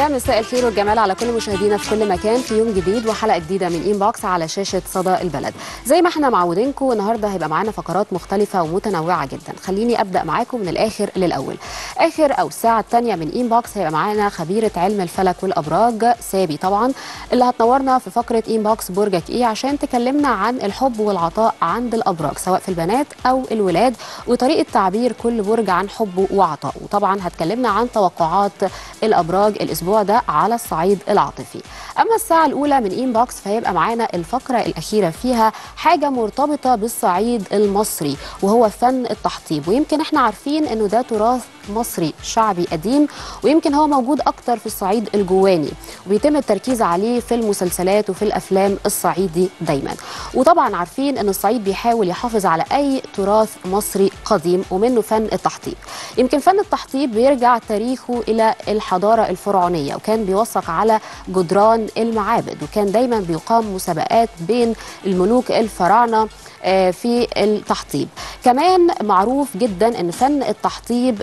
مساء الخير والجمال على كل مشاهدينا في كل مكان في يوم جديد وحلقه جديده من انبوكس على شاشه صدى البلد زي ما احنا معودينكم النهارده هيبقى معانا فقرات مختلفه ومتنوعه جدا خليني ابدا معاكم من الاخر للاول اخر او الساعه الثانيه من انبوكس هيبقى معانا خبيره علم الفلك والابراج سابي طبعا اللي هتنورنا في فقره انبوكس برجك ايه عشان تكلمنا عن الحب والعطاء عند الابراج سواء في البنات او الولاد وطريقه تعبير كل برج عن حبه وعطائه وطبعا هتكلمنا عن توقعات الابراج الاسبوع ده على الصعيد العاطفي اما الساعه الاولى من انبوكس فهيبقى معانا الفقره الاخيره فيها حاجه مرتبطه بالصعيد المصري وهو فن التحطيب ويمكن احنا عارفين انه ده تراث مصري شعبي قديم ويمكن هو موجود اكتر في الصعيد الجواني وبيتم التركيز عليه في المسلسلات وفي الافلام الصعيدي دايما وطبعا عارفين ان الصعيد بيحاول يحافظ على اي تراث مصري قديم ومنه فن التحطيب يمكن فن التحطيب بيرجع تاريخه الى الحضاره الفرعونيه وكان بيوثق على جدران المعابد وكان دايما بيقام مسابقات بين الملوك الفراعنه في التحطيب كمان معروف جدا ان فن التحطيب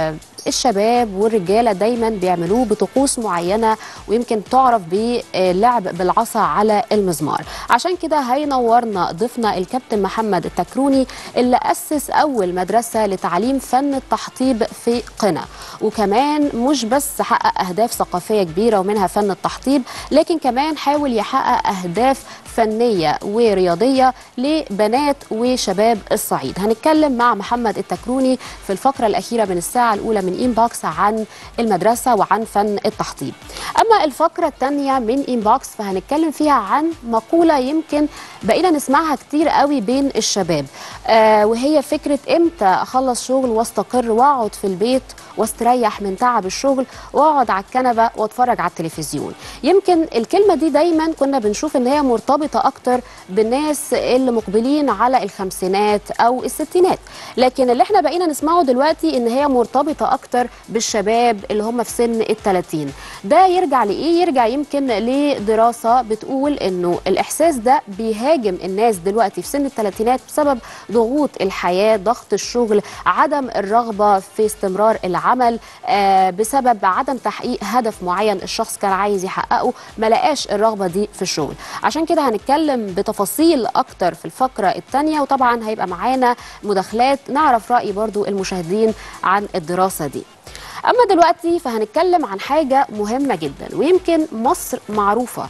الشباب والرجاله دايما بيعملوه بطقوس معينه ويمكن تعرف باللعب بالعصا على المزمار عشان كده هينورنا ضيفنا الكابتن محمد التكروني اللي اسس اول مدرسه لتعليم فن التحطيب في قنا وكمان مش بس حقق اهداف ثقافيه كبيره ومنها فن التحطيب لكن كمان حاول يحقق اهداف فنيه ورياضيه لبنات وشباب الصعيد هنتكلم مع محمد التكروني في الفقره الاخيره من الساعه الاولى من انبوكس عن المدرسه وعن فن التحطيب اما الفقره الثانيه من انبوكس فهنتكلم فيها عن مقوله يمكن بقينا نسمعها كتير قوي بين الشباب آه وهي فكره امتى اخلص شغل واستقر واقعد في البيت واستريح من تعب الشغل واقعد على الكنبه واتفرج على التلفزيون يمكن الكلمه دي دايما كنا بنشوف ان هي مرتبطه اكتر بالناس اللي مقبلين على الخمسينات او الستينات لكن اللي احنا بقينا نسمعه دلوقتي ان هي مرتبطه اكتر بالشباب اللي هم في سن ال30 ده يرجع لايه يرجع يمكن لدراسه بتقول انه الاحساس ده بيهاجم الناس دلوقتي في سن الثلاثينات بسبب ضغوط الحياه ضغط الشغل عدم الرغبه في استمرار العمل آه بسبب عدم تحقيق هدف معين الشخص كان عايز يحققه ما لقاش الرغبه دي في الشغل عشان كده هنتكلم بتفاصيل اكتر في الفقره الثانيه وطبعا هيبقى معانا مداخلات نعرف راي برضو المشاهدين عن الدراسه دي اما دلوقتي فهنتكلم عن حاجه مهمه جدا ويمكن مصر معروفه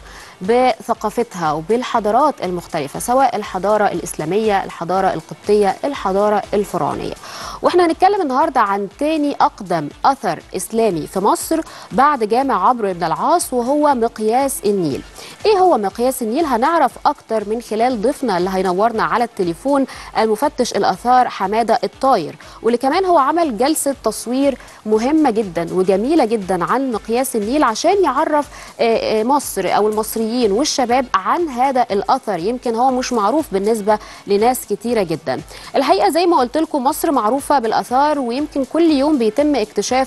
بثقافتها وبالحضارات المختلفة سواء الحضارة الإسلامية الحضارة القبطية الحضارة الفرعونية واحنا هنتكلم النهاردة عن تاني أقدم أثر إسلامي في مصر بعد جامع عمرو بن العاص وهو مقياس النيل ايه هو مقياس النيل هنعرف اكتر من خلال ضيفنا اللي هينورنا على التليفون المفتش الاثار حماده الطاير واللي كمان هو عمل جلسه تصوير مهمه جدا وجميله جدا عن مقياس النيل عشان يعرف مصر او المصريين والشباب عن هذا الاثر يمكن هو مش معروف بالنسبه لناس كتيره جدا الحقيقه زي ما قلت لكم مصر معروفه بالاثار ويمكن كل يوم بيتم اكتشاف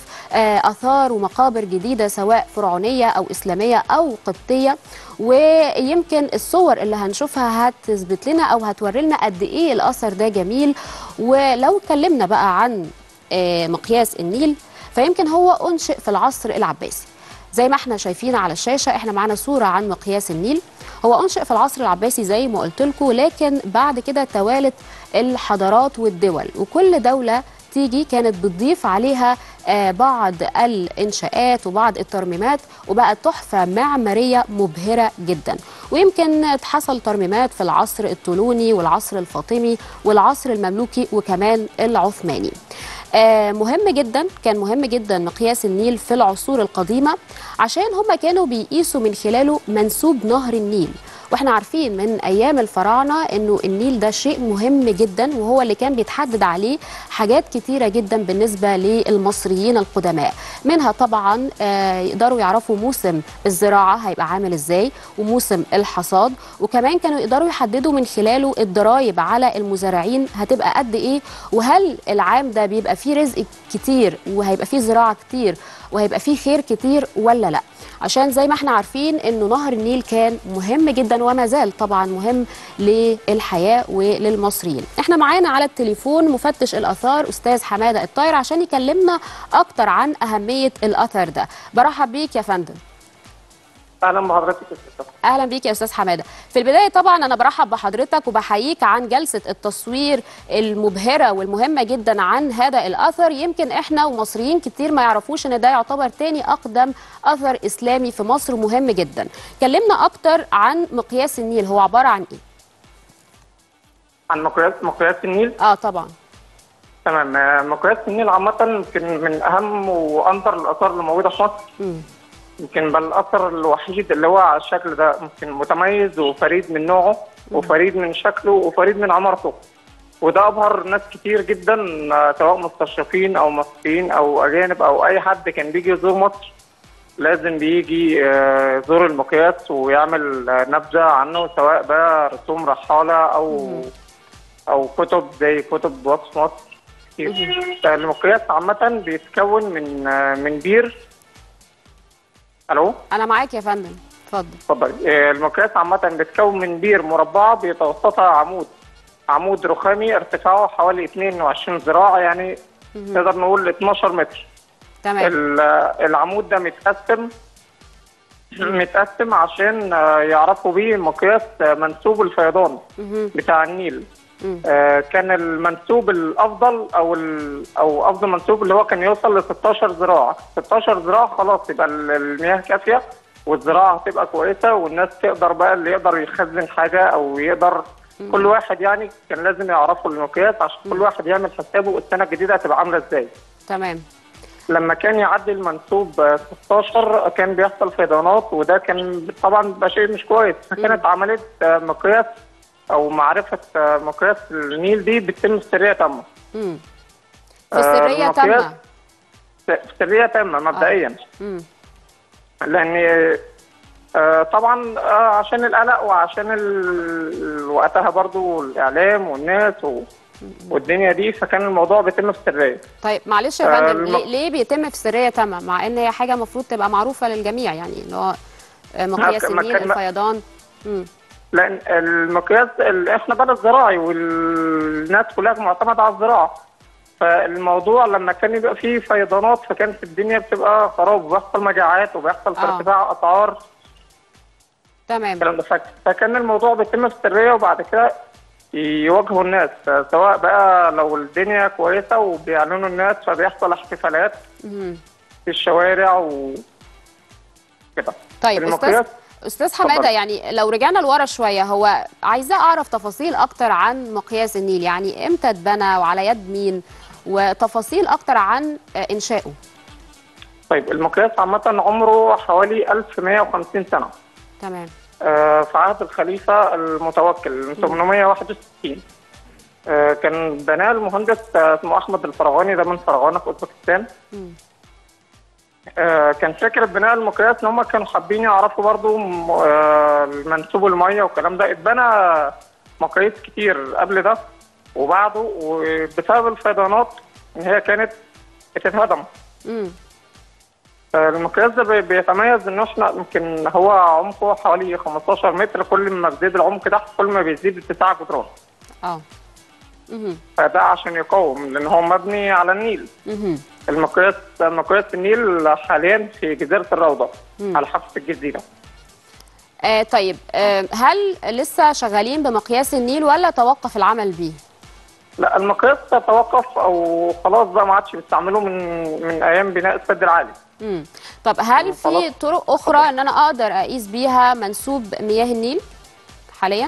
اثار ومقابر جديده سواء فرعونيه او اسلاميه او قبطيه ويمكن الصور اللي هنشوفها هتثبت لنا او هتوري لنا قد ايه الاثر ده جميل ولو اتكلمنا بقى عن مقياس النيل فيمكن هو انشئ في العصر العباسي زي ما احنا شايفين على الشاشه احنا معانا صوره عن مقياس النيل هو انشئ في العصر العباسي زي ما قلت لكم لكن بعد كده توالت الحضارات والدول وكل دوله تيجي كانت بتضيف عليها بعض الانشاءات وبعض الترميمات وبقت تحفه معماريه مبهره جدا ويمكن حصل ترميمات في العصر الطولوني والعصر الفاطمي والعصر المملوكي وكمان العثماني مهم جدا كان مهم جدا مقياس النيل في العصور القديمه عشان هم كانوا بيقيسوا من خلاله منسوب نهر النيل واحنا عارفين من ايام الفراعنه انه النيل ده شيء مهم جدا وهو اللي كان بيتحدد عليه حاجات كتيره جدا بالنسبه للمصريين القدماء منها طبعا يقدروا يعرفوا موسم الزراعه هيبقى عامل ازاي وموسم الحصاد وكمان كانوا يقدروا يحددوا من خلاله الضرايب على المزارعين هتبقى قد ايه وهل العام ده بيبقى فيه رزق كتير وهيبقى فيه زراعه كتير وهيبقى فيه خير كتير ولا لا عشان زي ما احنا عارفين انه نهر النيل كان مهم جدا وما زال طبعا مهم للحياه وللمصريين احنا معانا على التليفون مفتش الاثار استاذ حماده الطاير عشان يكلمنا اكتر عن اهميه الاثر ده برحب بيك يا فندم اهلا بحضرتك يا استاذ اهلا بيك يا استاذ حماده في البدايه طبعا انا برحب بحضرتك وبحييك عن جلسه التصوير المبهره والمهمه جدا عن هذا الاثر يمكن احنا ومصريين كتير ما يعرفوش ان ده يعتبر تاني اقدم اثر اسلامي في مصر مهم جدا كلمنا اكتر عن مقياس النيل هو عباره عن ايه عن مقياس مقياس النيل اه طبعا تمام آه، مقياس النيل عامة يمكن من أهم وأندر الآثار اللي موجودة في مصر مم. يمكن بل الأثر الوحيد اللي هو على الشكل ده يمكن متميز وفريد من نوعه وفريد من شكله وفريد من عمارته وده أبهر ناس كتير جدا آه، سواء مستشرفين أو مصريين أو أجانب أو أي حد كان بيجي يزور مصر لازم بيجي آه، يزور المقياس ويعمل آه، نبذة عنه سواء بقى رسوم رحالة أو أو كتب زي كتب وصف مصر كتير. المقياس عامة بيتكون من آه، من بير ألو انا معاك يا فندم اتفضل اتفضل آه، المقياس عامة بيتكون من بير مربعة بيتوسطها عمود عمود رخامي ارتفاعه حوالي 22 ذراع يعني نقدر نقول 12 متر تمام ال- العمود ده متقسم متقسم عشان آه، يعرفوا بيه مقياس آه، منسوب الفيضان مهم. بتاع النيل مم. آه، كان المنسوب الافضل او ال- او افضل منسوب اللي هو كان يوصل ل 16 ذراع 16 ذراع خلاص يبقى ال- المياه كافيه والزراعه هتبقى كويسه والناس تقدر بقى اللي يقدر يخزن حاجه او يقدر كل واحد يعني كان لازم يعرفوا المقياس عشان كل واحد يعمل حسابه السنه الجديده هتبقى عامله ازاي تمام لما كان يعدي المنسوب آه، 16 كان بيحصل فيضانات وده كان طبعا بيبقى شيء مش كويس فكانت عمليه آه، مقياس او معرفه آه، مقياس النيل دي بتتم بسريه تامه مم. في آه، سريه المقياس- تامه في سريه تامه مبدئيا مم. لان آه، طبعا آه، عشان القلق وعشان ال- وقتها برضو الاعلام والناس و... والدنيا دي فكان الموضوع بيتم في سريه طيب معلش يا آه، فندم الم- ليه, ليه بيتم في سريه تامه مع ان هي حاجه المفروض تبقى معروفه للجميع يعني اللي هو آه، مقياس ما النيل كان- الفيضان مم. لان المقياس ال- احنا بلد زراعي والناس كلها معتمده على الزراعه فالموضوع لما كان يبقى فيه فيضانات فكانت الدنيا بتبقى خراب وبيحصل مجاعات وبيحصل آه. ارتفاع اسعار تمام الكلام ده فك- فكان الموضوع بيتم في سريه وبعد كده يواجهوا الناس سواء بقى لو الدنيا كويسه وبيعلنوا الناس فبيحصل احتفالات مم. في الشوارع و كده طيب المقياس استاذ استاذ حماده اتفضل. يعني لو رجعنا لورا شويه هو عايزاه اعرف تفاصيل اكتر عن مقياس النيل يعني امتى اتبنى وعلى يد مين وتفاصيل اكتر عن آه، انشائه طيب المقياس عامه عمره حوالي 1150 سنه تمام آه، في عهد الخليفة المتوكل من 861 آه، كان بناه المهندس آه، اسمه أحمد الفرغاني ده من فرغانة في أوزبكستان مم. آه، كان فكرة بناء المقياس إن هم كانوا حابين يعرفوا برضو م- آه، منسوب المية والكلام ده اتبنى مقاييس كتير قبل ده وبعده وبسبب الفيضانات إن هي كانت بتتهدم مم. المقياس ده بي- بيتميز انه احنا يمكن هو عمقه حوالي 15 متر كل ما بيزيد العمق تحت كل ما بيزيد اتساع جدران اه مهم. فده عشان يقاوم لان هو مبني على النيل مهم. المقياس مقياس النيل حاليا في جزيره الروضه مم. على حافه الجزيره آه طيب آه هل لسه شغالين بمقياس النيل ولا توقف العمل بيه؟ لا المقياس توقف او خلاص بقى ما عادش بيستعملوه من من ايام بناء السد العالي مم. طب هل في خلاص. طرق اخرى ان انا اقدر اقيس بيها منسوب مياه النيل حاليا؟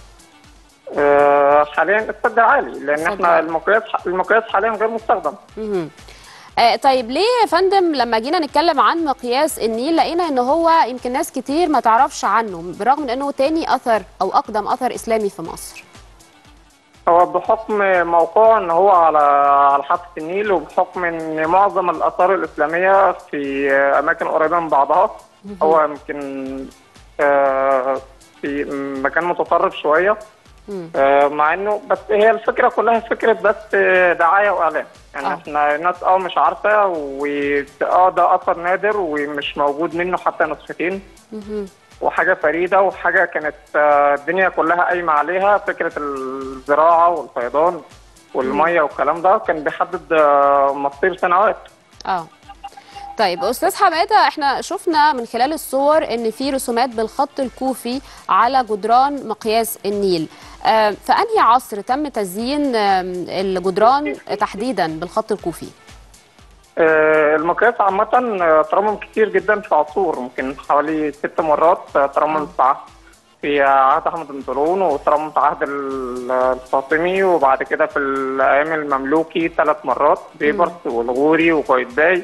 آه، حاليا السد العالي لان السد احنا العالي. المقياس المقياس حاليا غير مستخدم مهم. آه طيب ليه يا فندم لما جينا نتكلم عن مقياس النيل لقينا ان هو يمكن ناس كتير ما تعرفش عنه بالرغم من انه تاني اثر او اقدم اثر اسلامي في مصر هو بحكم موقعه ان هو على على حافه النيل وبحكم ان معظم الاثار الاسلاميه في اماكن قريبه من بعضها هو يمكن آه، في مكان متطرف شويه مم. آه، مع انه بس هي الفكره كلها فكره بس آه، دعايه واعلان يعني آه. احنا الناس اه مش عارفه واه ده اثر نادر ومش موجود منه حتى نسختين مهم. وحاجه فريده وحاجه كانت آه، الدنيا كلها قايمه عليها فكره الزراعه والفيضان والميه والكلام ده كان بيحدد آه، مصير سنوات اه طيب استاذ حماده احنا شفنا من خلال الصور ان في رسومات بالخط الكوفي على جدران مقياس النيل آه فانهي عصر تم تزيين آه الجدران تحديدا بالخط الكوفي آه، المقياس عامة آه، ترمم كتير جدا في عصور ممكن حوالي ست مرات آه، ترمم في عهد في عهد أحمد بن طولون وترمم في عهد ال- الفاطمي وبعد كده في الأيام المملوكي ثلاث مرات بيبرس والغوري وقايتباي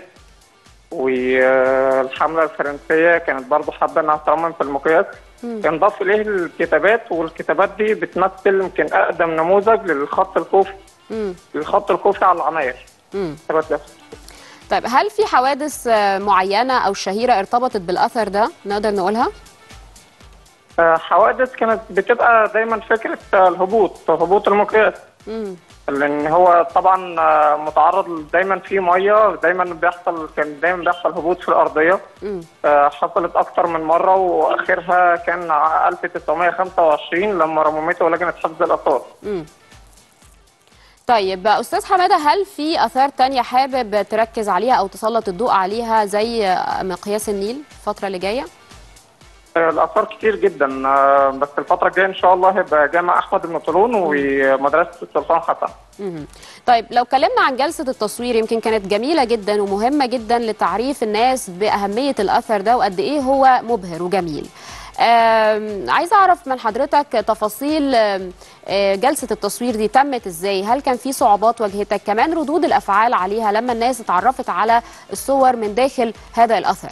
والحملة الفرنسية كانت برضو حابة إنها ترمم في المقياس ينضاف إليه الكتابات والكتابات دي بتمثل يمكن أقدم نموذج للخط الكوفي مم. للخط الكوفي على العماير مم. كتابات ده. طيب هل في حوادث آه، معينه او شهيره ارتبطت بالاثر ده نقدر نقولها آه، حوادث كانت بتبقى دايما فكره آه، الهبوط هبوط المقياس مم. لان هو طبعا آه، متعرض دايما في ميه دايما بيحصل كان دايما بيحصل هبوط في الارضيه مم. آه، حصلت اكتر من مره واخرها كان ع- 1925 لما رممته لجنه حفظ الاثار مم. طيب استاذ حماده هل في اثار تانية حابب تركز عليها او تسلط الضوء عليها زي مقياس النيل الفتره اللي جايه آه، الاثار كتير جدا آه، بس الفتره الجايه ان شاء الله هيبقى جامع احمد بن طولون ومدرسه السلطان حسن مهم. طيب لو اتكلمنا عن جلسة التصوير يمكن كانت جميلة جدا ومهمة جدا لتعريف الناس بأهمية الأثر ده وقد إيه هو مبهر وجميل آم، عايزة أعرف من حضرتك تفاصيل آم، آه، جلسة التصوير دي تمت إزاي هل كان في صعوبات واجهتك كمان ردود الأفعال عليها لما الناس اتعرفت على الصور من داخل هذا الأثر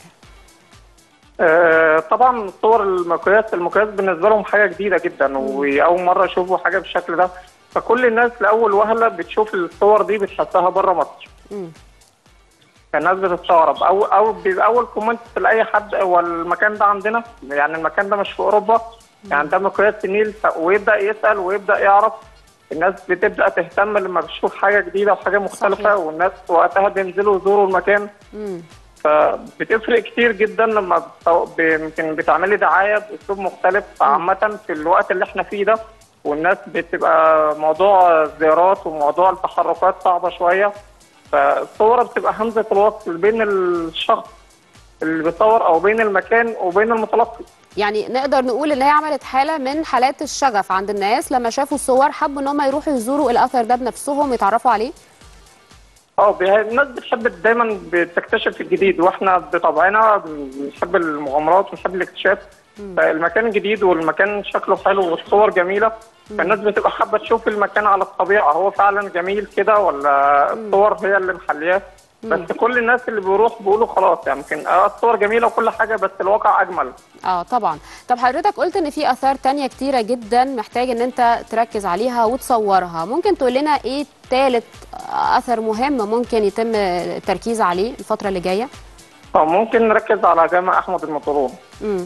آه، طبعا صور المقياس المقياس بالنسبه لهم حاجه جديده جدا واول مره يشوفوا حاجه بالشكل ده فكل الناس لاول وهله بتشوف الصور دي بتحسها بره مصر مم. الناس بتستغرب او او بيبقى اول كومنت لاي حد هو المكان ده عندنا يعني المكان ده مش في اوروبا يعني ده مقياس النيل ف- ويبدا يسال ويبدا يعرف الناس بتبدا تهتم لما بتشوف حاجه جديده وحاجه مختلفه صحيح. والناس وقتها بينزلوا يزوروا المكان مم. فبتفرق كتير جدا لما بتو- ب- يمكن بتعملي دعايه باسلوب مختلف عامه في الوقت اللي احنا فيه ده والناس بتبقى موضوع الزيارات وموضوع التحركات صعبه شويه فالصوره بتبقى همزه الوصل بين الشخص اللي بيصور او بين المكان وبين المتلقي يعني نقدر نقول ان هي عملت حاله من حالات الشغف عند الناس لما شافوا الصور حبوا ان هم يروحوا يزوروا الاثر ده بنفسهم ويتعرفوا عليه اه بيه- الناس بتحب دايما بتكتشف الجديد واحنا بطبعنا بنحب المغامرات ونحب الاكتشاف فالمكان جديد والمكان شكله حلو والصور جميله فالناس بتبقى حابه تشوف المكان على الطبيعه هو فعلا جميل كده ولا الصور هي اللي محلياه بس كل الناس اللي بيروح بيقولوا خلاص يعني يمكن اه الصور جميله وكل حاجه بس الواقع اجمل اه طبعا طب حضرتك قلت ان في اثار تانية كتيره جدا محتاج ان انت تركز عليها وتصورها ممكن تقول لنا ايه تالت اثر مهم ممكن يتم التركيز عليه الفتره اللي جايه اه ممكن نركز على جامع احمد المطلوب امم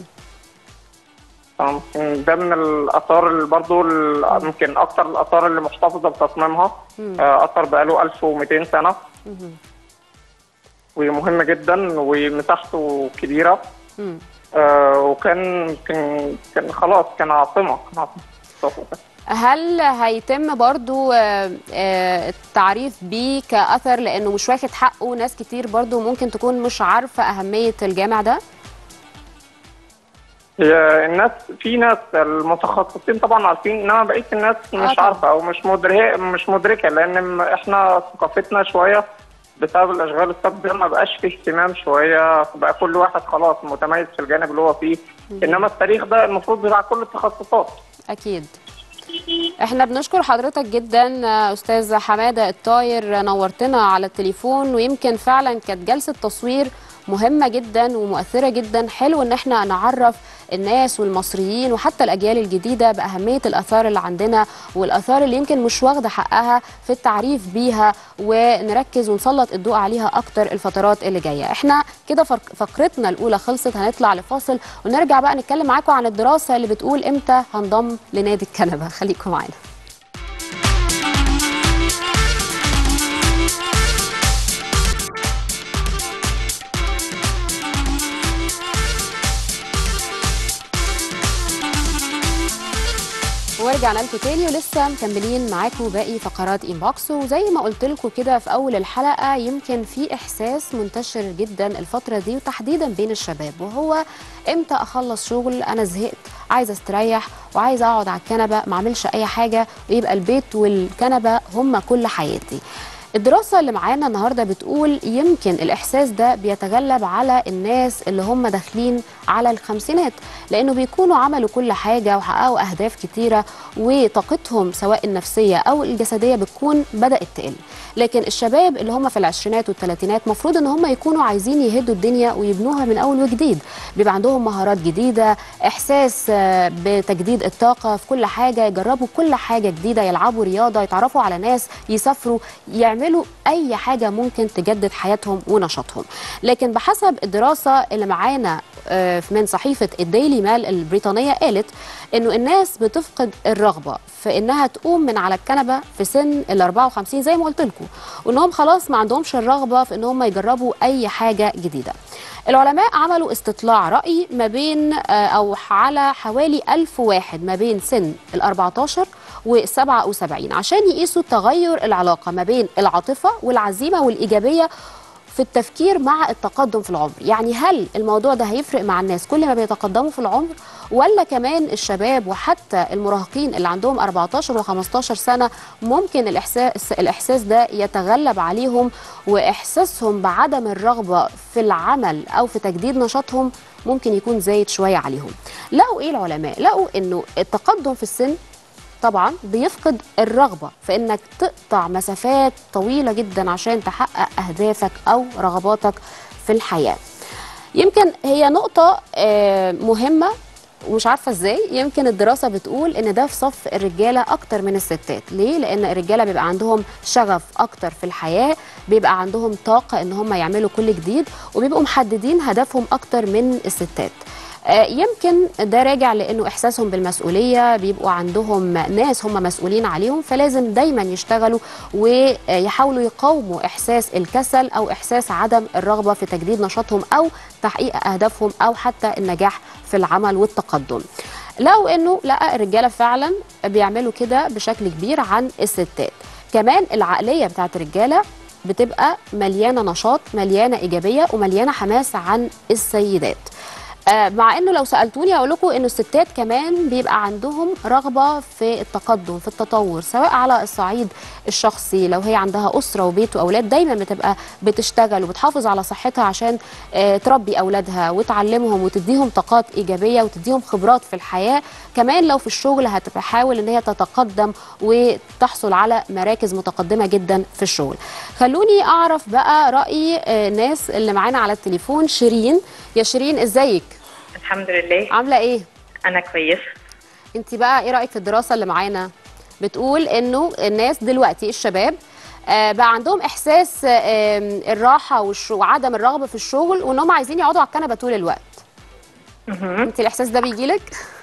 آه، ممكن ده من الاثار اللي برضه ال- يمكن اكتر الاثار اللي محتفظه بتصميمها آه، اثر بقاله 1200 سنه ومهم جدا ومساحته كبيره امم آه، وكان كان كان خلاص كان عاصمه كان عاصمه هل هيتم برضو آه، آه، التعريف بيه كأثر لأنه مش واخد حقه ناس كتير برضو ممكن تكون مش عارفة أهمية الجامع ده هي الناس في ناس المتخصصين طبعا عارفين انما بقيه الناس مش طبعا. عارفه او مش مدركه مش مدركه لان احنا ثقافتنا شويه بسبب الاشغال السابقه ما بقاش فيه اهتمام شويه بقى كل واحد خلاص متميز في الجانب اللي هو فيه انما التاريخ ده المفروض بتاع كل التخصصات أكيد احنا بنشكر حضرتك جدا آه، أستاذ حمادة الطاير نورتنا على التليفون ويمكن فعلا كانت جلسة تصوير مهمه جدا ومؤثره جدا حلو ان احنا نعرف الناس والمصريين وحتى الاجيال الجديده باهميه الاثار اللي عندنا والاثار اللي يمكن مش واخده حقها في التعريف بيها ونركز ونسلط الضوء عليها اكتر الفترات اللي جايه احنا كده فق- فقرتنا الاولى خلصت هنطلع لفاصل ونرجع بقى نتكلم معاكم عن الدراسه اللي بتقول امتى هنضم لنادي الكنبه خليكم معانا ورجعنا لكم تاني ولسه مكملين معاكم باقي فقرات انبوكس وزي ما قلت لكم كده في اول الحلقه يمكن في احساس منتشر جدا الفتره دي وتحديدا بين الشباب وهو امتى اخلص شغل انا زهقت عايزه استريح وعايزه اقعد على الكنبه ما اعملش اي حاجه ويبقى البيت والكنبه هم كل حياتي الدراسة اللي معانا النهاردة بتقول يمكن الإحساس ده بيتغلب على الناس اللي هم داخلين على الخمسينات لأنه بيكونوا عملوا كل حاجة وحققوا أهداف كتيرة وطاقتهم سواء النفسية أو الجسدية بتكون بدأت تقل لكن الشباب اللي هم في العشرينات والثلاثينات مفروض ان هم يكونوا عايزين يهدوا الدنيا ويبنوها من اول وجديد بيبقى عندهم مهارات جديده احساس آه، بتجديد الطاقه في كل حاجه يجربوا كل حاجه جديده يلعبوا رياضه يتعرفوا على ناس يسافروا يعملوا اي حاجه ممكن تجدد حياتهم ونشاطهم لكن بحسب الدراسه اللي معانا آه، من صحيفه الديلي مال البريطانيه قالت انه الناس بتفقد الرغبه في انها تقوم من على الكنبه في سن ال 54 زي ما قلت لكم وانهم خلاص ما عندهمش الرغبه في ان هم يجربوا اي حاجه جديده العلماء عملوا استطلاع رأي ما بين آه، أو على حوالي ألف واحد ما بين سن ال 14 و 77 عشان يقيسوا تغير العلاقة ما بين العاطفة والعزيمة والإيجابية في التفكير مع التقدم في العمر يعني هل الموضوع ده هيفرق مع الناس كل ما بيتقدموا في العمر ولا كمان الشباب وحتى المراهقين اللي عندهم 14 و15 سنة ممكن الإحساس, الإحساس ده يتغلب عليهم وإحساسهم بعدم الرغبة في العمل أو في تجديد نشاطهم ممكن يكون زايد شوية عليهم لقوا إيه العلماء؟ لقوا إنه التقدم في السن طبعا بيفقد الرغبة في انك تقطع مسافات طويلة جدا عشان تحقق اهدافك او رغباتك في الحياة يمكن هي نقطة آه، مهمة ومش عارفة ازاي يمكن الدراسة بتقول ان ده في صف الرجالة اكتر من الستات ليه؟ لان الرجالة بيبقى عندهم شغف اكتر في الحياة بيبقى عندهم طاقة ان هم يعملوا كل جديد وبيبقوا محددين هدفهم اكتر من الستات آه، يمكن ده راجع لانه احساسهم بالمسؤوليه بيبقوا عندهم ناس هم مسؤولين عليهم فلازم دايما يشتغلوا ويحاولوا يقاوموا احساس الكسل او احساس عدم الرغبه في تجديد نشاطهم او تحقيق اهدافهم او حتى النجاح في العمل والتقدم لقوا انه لا الرجاله فعلا بيعملوا كده بشكل كبير عن الستات كمان العقليه بتاعت الرجاله بتبقى مليانه نشاط مليانه ايجابيه ومليانه حماس عن السيدات آه، مع انه لو سالتوني اقول لكم انه الستات كمان بيبقى عندهم رغبه في التقدم في التطور سواء على الصعيد الشخصي لو هي عندها اسره وبيت واولاد دايما بتبقى بتشتغل وبتحافظ على صحتها عشان آه، تربي اولادها وتعلمهم وتديهم طاقات ايجابيه وتديهم خبرات في الحياه كمان لو في الشغل هتحاول ان هي تتقدم وتحصل على مراكز متقدمه جدا في الشغل خلوني اعرف بقى راي آه، الناس اللي معانا على التليفون شيرين يا شيرين ازيك الحمد لله عامله ايه انا كويسه انت بقى ايه رايك في الدراسه اللي معانا بتقول انه الناس دلوقتي الشباب آه، بقى عندهم احساس آه، آم، الراحه والش- وعدم الرغبه في الشغل وان هم عايزين يقعدوا على الكنبه طول الوقت مهم. انت الاحساس ده بيجيلك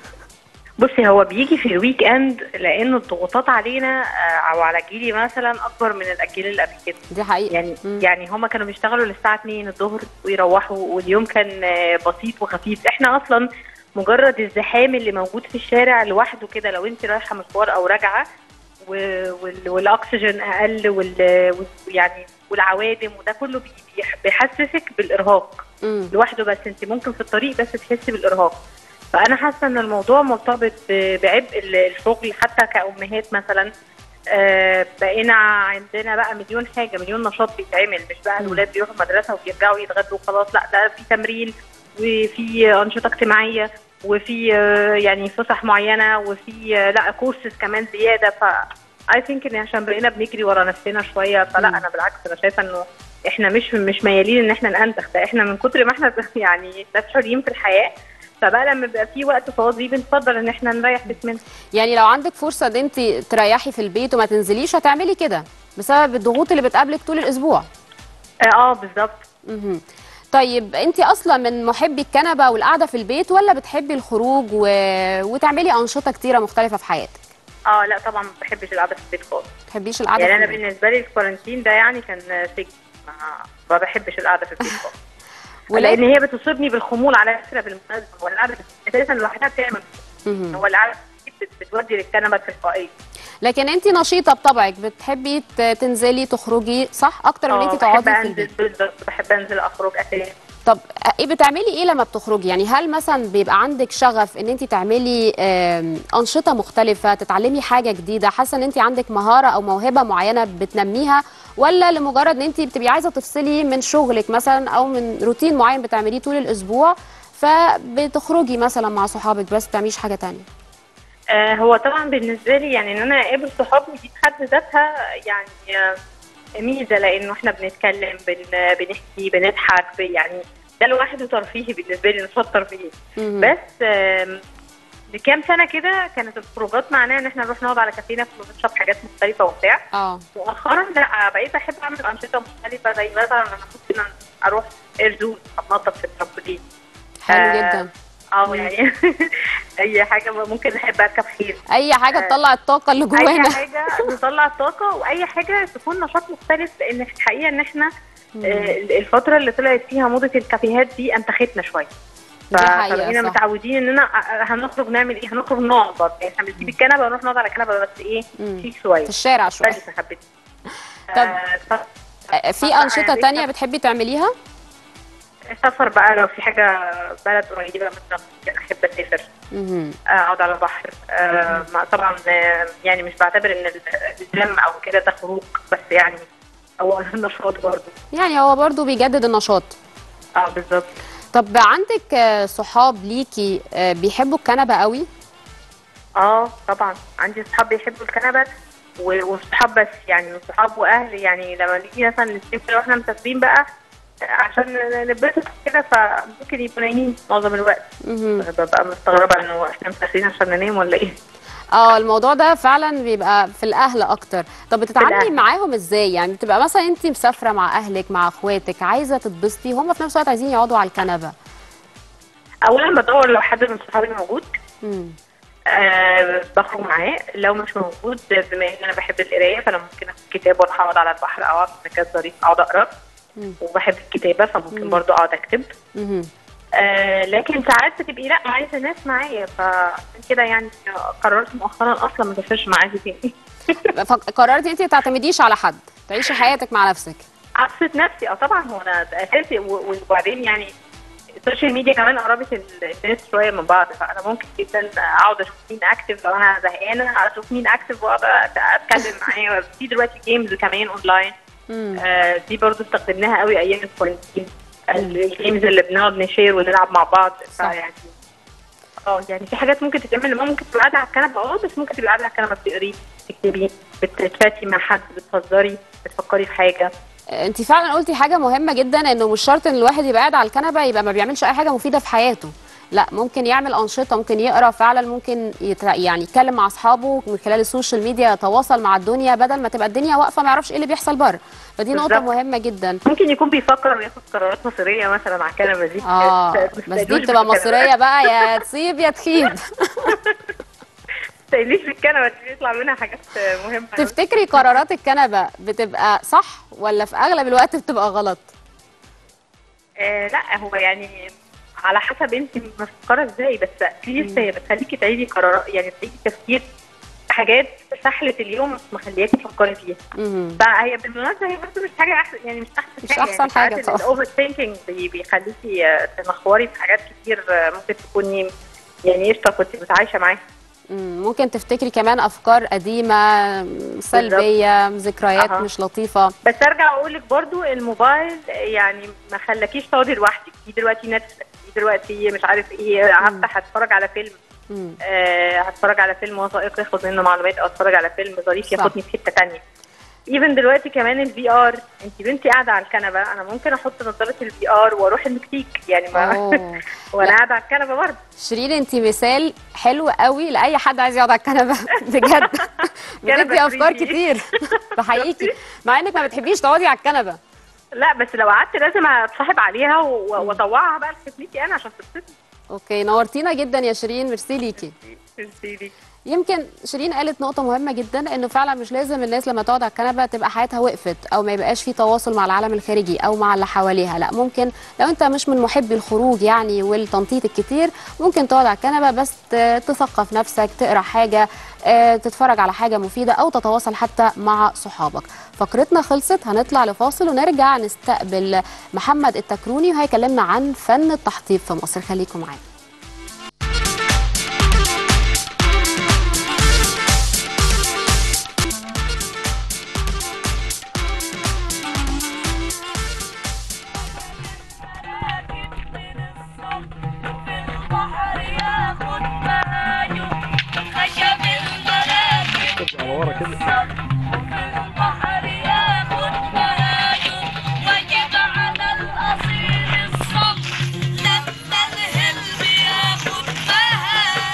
بصي هو بيجي في الويك اند لانه الضغوطات علينا آه، او على جيلي مثلا اكبر من الاجيال اللي قبل كده دي حقيقه يعني مم. يعني هما كانوا بيشتغلوا للساعه 2 الظهر ويروحوا واليوم كان آه، بسيط وخفيف احنا اصلا مجرد الزحام اللي موجود في الشارع لوحده كده لو انت رايحه مشوار او راجعه و- وال- والاكسجين اقل وال يعني والعوادم وده كله بي- بيح- بيحسسك بالارهاق مم. لوحده بس انت ممكن في الطريق بس تحسي بالارهاق فانا حاسه ان الموضوع مرتبط ب- بعبء ال- الشغل حتى كامهات مثلا آه، بقينا عندنا بقى مليون حاجه مليون نشاط بيتعمل مش بقى مم. الولاد بيروحوا المدرسه وبيرجعوا يتغدوا وخلاص لا ده في تمرين وفي انشطه اجتماعيه وفي آه، يعني فسح معينه وفي آه، لا كورسز كمان زياده ف اي ثينك ان عشان بقينا بنجري ورا نفسنا شويه فلا مم. انا بالعكس انا شايفه انه احنا مش مش ميالين ان احنا ننتخ ده احنا من كتر ما احنا يعني ناس حرين في الحياه فبقى لما بيبقى في وقت فاضي بنفضل ان احنا نريح جسمنا يعني لو عندك فرصه ان انت تريحي في البيت وما تنزليش هتعملي كده بسبب الضغوط اللي بتقابلك طول الاسبوع اه آه، بالظبط مهم. طيب انت اصلا من محبي الكنبه والقعده في البيت ولا بتحبي الخروج و... وتعملي انشطه كتيره مختلفه في حياتك اه لا طبعا ما بحبش القعده في البيت خالص ما تحبيش القعده يعني في انا البيت بالنسبه لي الكورنتين ده يعني كان سجن ما, ما بحبش القعده في البيت خالص ولا- لان هي بتصيبني بالخمول على فكره بالمناسبه هو القعده اساسا لوحدها بتعمل مهم. هو القعده بت- بتودي للكنبه التلقائيه لكن انت نشيطه بطبعك بتحبي ت- تنزلي تخرجي صح اكتر من اه انت بحب تقعدي في انزل البيت بالظبط بحب انزل اخرج اساسا طب ايه بتعملي ايه لما بتخرجي يعني هل مثلا بيبقى عندك شغف ان انت تعملي آم، انشطه مختلفه تتعلمي حاجه جديده حاسه ان انت عندك مهاره او موهبه معينه بتنميها ولا لمجرد ان انت بتبقي عايزه تفصلي من شغلك مثلا او من روتين معين بتعمليه طول الاسبوع فبتخرجي مثلا مع صحابك بس بتعمليش حاجه تانية آه هو طبعا بالنسبه لي يعني ان انا اقابل صحابي دي في حد ذاتها يعني آه، ميزه لانه احنا بنتكلم بن بنحكي بنضحك ب- يعني ده لوحده ترفيهي بالنسبه لي نشاط ترفيهي مهم. بس آم، لكام سنه كده كانت الخروجات معناها ان احنا نروح نقعد على كافيه ناكل ونشرب حاجات مختلفه وبتاع اه مؤخرا لا بقيت احب اعمل انشطه مختلفه زي مثلا انا ممكن اروح ايرزون اتنطط في الترامبولين حلو آه، جدا اه يعني اي حاجه ممكن احب اركب خيل اي حاجه آه، تطلع الطاقه اللي اي جوانا حاجه نطلع الطاقه واي حاجه تكون نشاط مختلف لان في الحقيقه ان احنا آه، الفتره اللي طلعت فيها موضه الكافيهات دي انتختنا شويه ف- دي حقيقة، فبقينا صح. متعودين اننا آه، هنخرج نعمل ايه هنخرج نقعد برضه يعني احنا بنسيب الكنبه ونروح نقعد على الكنبه بس ايه مم. شيك شويه في الشارع شويه مختلفه حبتين طب، آه، ف- آه، في آه، انشطه يعني تانية بتحبي تعمليها سفر بقى لو في حاجه بلد قريبه مثلا ممكن احب اسافر مهم. اقعد على البحر آه، مع- طبعا آه، يعني مش بعتبر ان الجيم او كده ده خروج بس يعني هو نشاط برضه يعني هو برضو بيجدد النشاط اه بالظبط طب عندك آه، صحاب ليكي آه، بيحبوا الكنبه قوي اه طبعا عندي صحاب بيحبوا الكنبه و- وصحاب بس يعني صحاب واهل يعني لما نيجي مثلا نسافر واحنا مسافرين بقى عشان نتبسط كده فممكن يبقوا نايمين معظم الوقت مهم. ببقى مستغربه انه احنا مسافرين عشان ننام ولا ايه اه الموضوع ده فعلا بيبقى في الاهل اكتر طب بتتعاملي الأهل. معاهم ازاي يعني بتبقى مثلا انت مسافره مع اهلك مع اخواتك عايزه تتبسطي وهم في نفس الوقت عايزين يقعدوا على الكنبه اولا بدور لو حد من صحابي موجود مم. أه بخرج معاه لو مش موجود بما ان انا بحب القرايه فانا ممكن اخد كتاب واروح اقعد على البحر او اقعد في مكان ظريف اقعد اقرا مم. وبحب الكتابه فممكن مم. برضو اقعد اكتب مهم. آه لكن ساعات بتبقي لا عايزه ناس معايا فعشان كده يعني قررت مؤخرا اصلا ما اسافرش معاكي تاني فق- قررتي انت ما تعتمديش على حد تعيشي حياتك مع نفسك ابسط نفسي اه طبعا هو انا ده اساسي و- وبعدين يعني السوشيال ميديا كمان قربت ال- الناس شويه من بعض فانا ممكن جدا اقعد اشوف مين اكتف لو انا زهقانه اشوف مين اكتف واقعد أت- اتكلم معاه في دلوقتي جيمز كمان اونلاين مم. آه دي برضو استخدمناها قوي ايام الكورنتين الجيمز اللي بنقعد نشير ونلعب مع بعض صح. فيعني اه يعني في حاجات ممكن تتعمل ممكن تبقى قاعده على الكنبه اه بس ممكن تبقى قاعده على الكنبه بتقري بتكتبي بتتفاتي مع حد بتهزري بتفكري في حاجه انت فعلا قلتي حاجه مهمه جدا انه مش شرط ان الواحد يبقى قاعد على الكنبه يبقى ما بيعملش اي حاجه مفيده في حياته لا ممكن يعمل انشطه ممكن يقرا فعلا ممكن يت... يعني يتكلم مع اصحابه من خلال السوشيال ميديا يتواصل مع الدنيا بدل ما تبقى الدنيا واقفه ما يعرفش ايه اللي بيحصل بره فدي نقطه بالظبط. مهمه جدا ممكن يكون بيفكر وياخد قرارات مصيريه مثلا على الكنبه دي اه ما بس دي تستاهلوش بتبقى بالكنبة. مصريه بقى يا تصيب يا تخيب تستاهليش في الكنبه دي بيطلع منها حاجات مهمه أوي. تفتكري قرارات الكنبه بتبقى صح ولا في اغلب الوقت بتبقى غلط آه لا هو يعني على حسب انت مفكره ازاي بس اتليست هي بتخليكي تعيدي قرارات يعني تعيدي تفكير في حاجات سهله اليوم مخلياكي تفكري فيها مهم. فهي بالمناسبه هي برضه مش حاجه احسن يعني مش احسن مش حاجه أحسن يعني حاجة طبعا. الاوفر ثينكينج بيخليكي آه، تنخوري في حاجات كتير آه، ممكن تكوني يعني قشطه كنت متعايشه معاها مم، ممكن تفتكري كمان افكار قديمه سلبيه ذكريات أها. مش لطيفه بس ارجع اقول لك برضو الموبايل يعني ما خلاكيش تقعدي لوحدك في دلوقتي نتفلكس في دلوقتي مش عارف ايه هفتح هتفرج على فيلم مم. آه هتفرج على فيلم وثائقي ياخد منه معلومات او اتفرج على فيلم ظريف صح. ياخدني في حته تانية ايفن دلوقتي كمان الفي ار انت بنتي قاعده على الكنبه انا ممكن احط نظاره الفي ار واروح المكسيك يعني ما أوه. وانا لا. قاعده على الكنبه برضه شيرين انت مثال حلو قوي لاي حد عايز يقعد على الكنبه بجد كنبة بتدي افكار 3D. كتير بحقيقي مع انك ما بتحبيش تقعدي على الكنبه لا بس لو قعدت لازم اتصاحب عليها و- واطوعها بقى لخدمتي انا عشان تبسطني اوكي نورتينا جدا يا شيرين ميرسي ليكي ميرسي ليكي. يمكن شيرين قالت نقطة مهمة جدا انه فعلا مش لازم الناس لما تقعد على الكنبة تبقى حياتها وقفت او ما يبقاش في تواصل مع العالم الخارجي او مع اللي حواليها لا ممكن لو انت مش من محبي الخروج يعني والتنطيط الكتير ممكن تقعد على الكنبة بس ت- تثقف نفسك تقرا حاجة آه، تتفرج على حاجة مفيدة او تتواصل حتى مع صحابك فقرتنا خلصت هنطلع لفاصل ونرجع نستقبل محمد التكروني وهيكلمنا عن فن التحطيب في مصر خليكم معانا البحر ياخد مايه خشب المراكب البحر ياخد مايه واجب على الاصيل الصبر لما الهلم ياخد مايه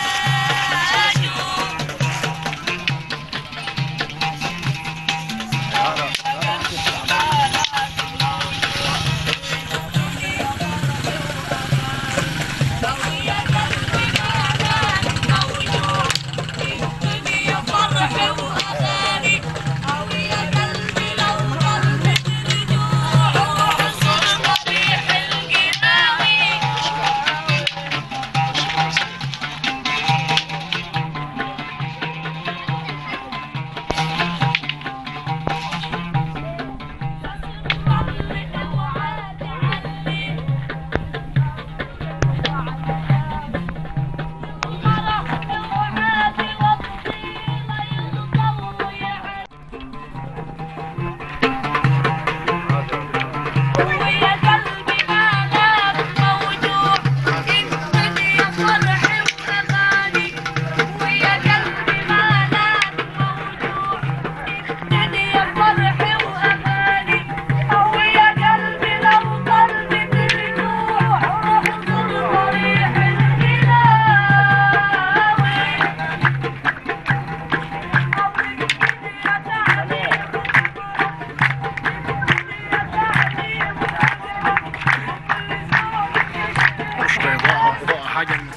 ويا قلبي مالك موجوع انتني يا فرحي واغاني ويا قلبي مالك موجوع انتني يا فرحي واغاني ويا قلبي لو قلبي ترجوع روح زر ضريح الكلاوي اضاءه اضاءه حاجه من